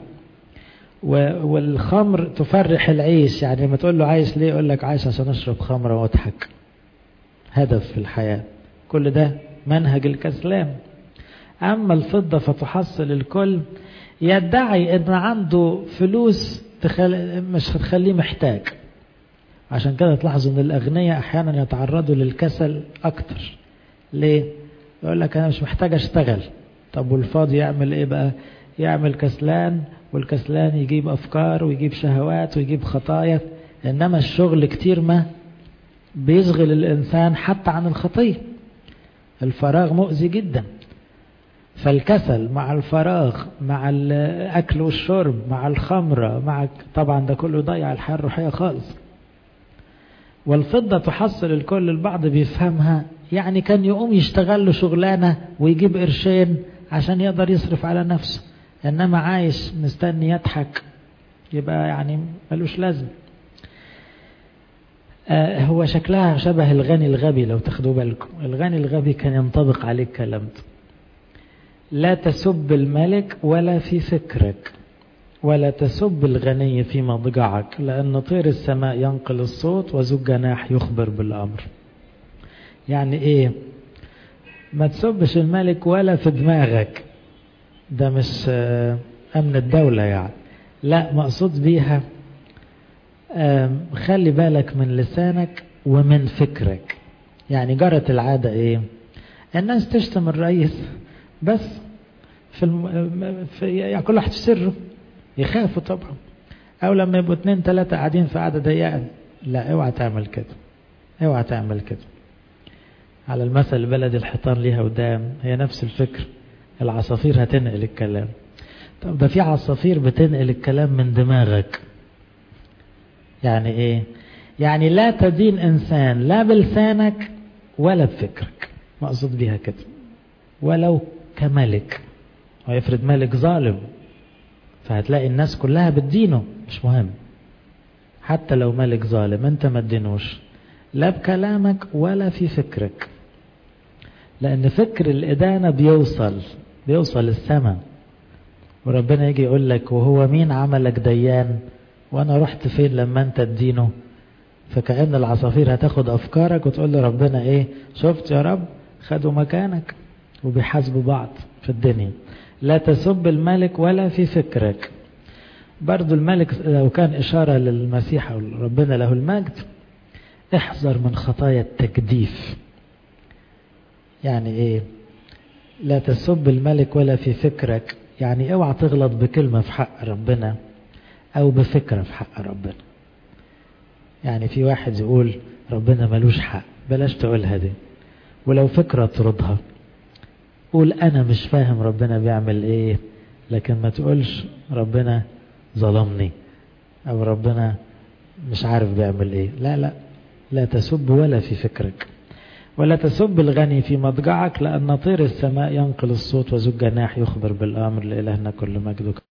والخمر تفرح العيش يعني لما تقول له عايش ليه يقول لك عايش عشان اشرب خمرة واضحك هدف في الحياة كل ده منهج الكسلان أما الفضة فتحصل الكل يدعي ان عنده فلوس تخل... مش هتخليه محتاج عشان كده تلاحظوا ان الاغنياء احيانا يتعرضوا للكسل اكتر ليه يقول لك انا مش محتاج اشتغل طب والفاضي يعمل ايه بقى يعمل كسلان والكسلان يجيب أفكار ويجيب شهوات ويجيب خطايا إنما الشغل كتير ما بيشغل الإنسان حتى عن الخطية الفراغ مؤذي جدا فالكسل مع الفراغ مع الأكل والشرب مع الخمرة مع طبعا ده كله ضيع الحياة الروحية خالص والفضة تحصل الكل البعض بيفهمها يعني كان يقوم يشتغل له شغلانة ويجيب قرشين عشان يقدر يصرف على نفسه إنما عايش مستني يضحك يبقى يعني ملوش لازم آه هو شكلها شبه الغني الغبي لو تاخدوا بالكم الغني الغبي كان ينطبق عليه الكلام ده لا تسب الملك ولا في فكرك ولا تسب الغني في مضجعك لأن طير السماء ينقل الصوت وذو الجناح يخبر بالأمر يعني إيه ما تسبش الملك ولا في دماغك ده مش أمن الدولة يعني لا مقصود بيها خلي بالك من لسانك ومن فكرك يعني جرت العادة إيه الناس تشتم الرئيس بس في, الم... في يعني كل واحد في سره يخافوا طبعا او لما يبقوا اتنين تلاتة قاعدين في قعدة ضيقة لا اوعى تعمل كده اوعى تعمل كده على المثل البلدي الحيطان ليها ودام هي نفس الفكر العصافير هتنقل الكلام طب ده في عصافير بتنقل الكلام من دماغك يعني ايه يعني لا تدين انسان لا بلسانك ولا بفكرك مقصود بيها كده ولو كملك ويفرض ملك ظالم فهتلاقي الناس كلها بتدينه مش مهم حتى لو ملك ظالم انت ما تدينوش لا بكلامك ولا في فكرك لان فكر الادانة بيوصل بيوصل السماء وربنا يجي يقول لك وهو مين عملك ديان وانا رحت فين لما انت تدينه فكأن العصافير هتاخد افكارك وتقول لربنا ايه شفت يا رب خدوا مكانك وبيحاسبوا بعض في الدنيا لا تسب الملك ولا في فكرك برضو الملك لو كان إشارة للمسيح أو ربنا له المجد احذر من خطايا التجديف يعني ايه لا تسب الملك ولا في فكرك يعني اوعى تغلط بكلمة في حق ربنا او بفكرة في حق ربنا يعني في واحد يقول ربنا ملوش حق بلاش تقولها دي ولو فكرة تردها قول انا مش فاهم ربنا بيعمل ايه لكن ما تقولش ربنا ظلمني او ربنا مش عارف بيعمل ايه لا لا لا تسب ولا في فكرك ولا تسب الغني في مضجعك لأن طير السماء ينقل الصوت وذو الجناح يخبر بالأمر لإلهنا كل مجد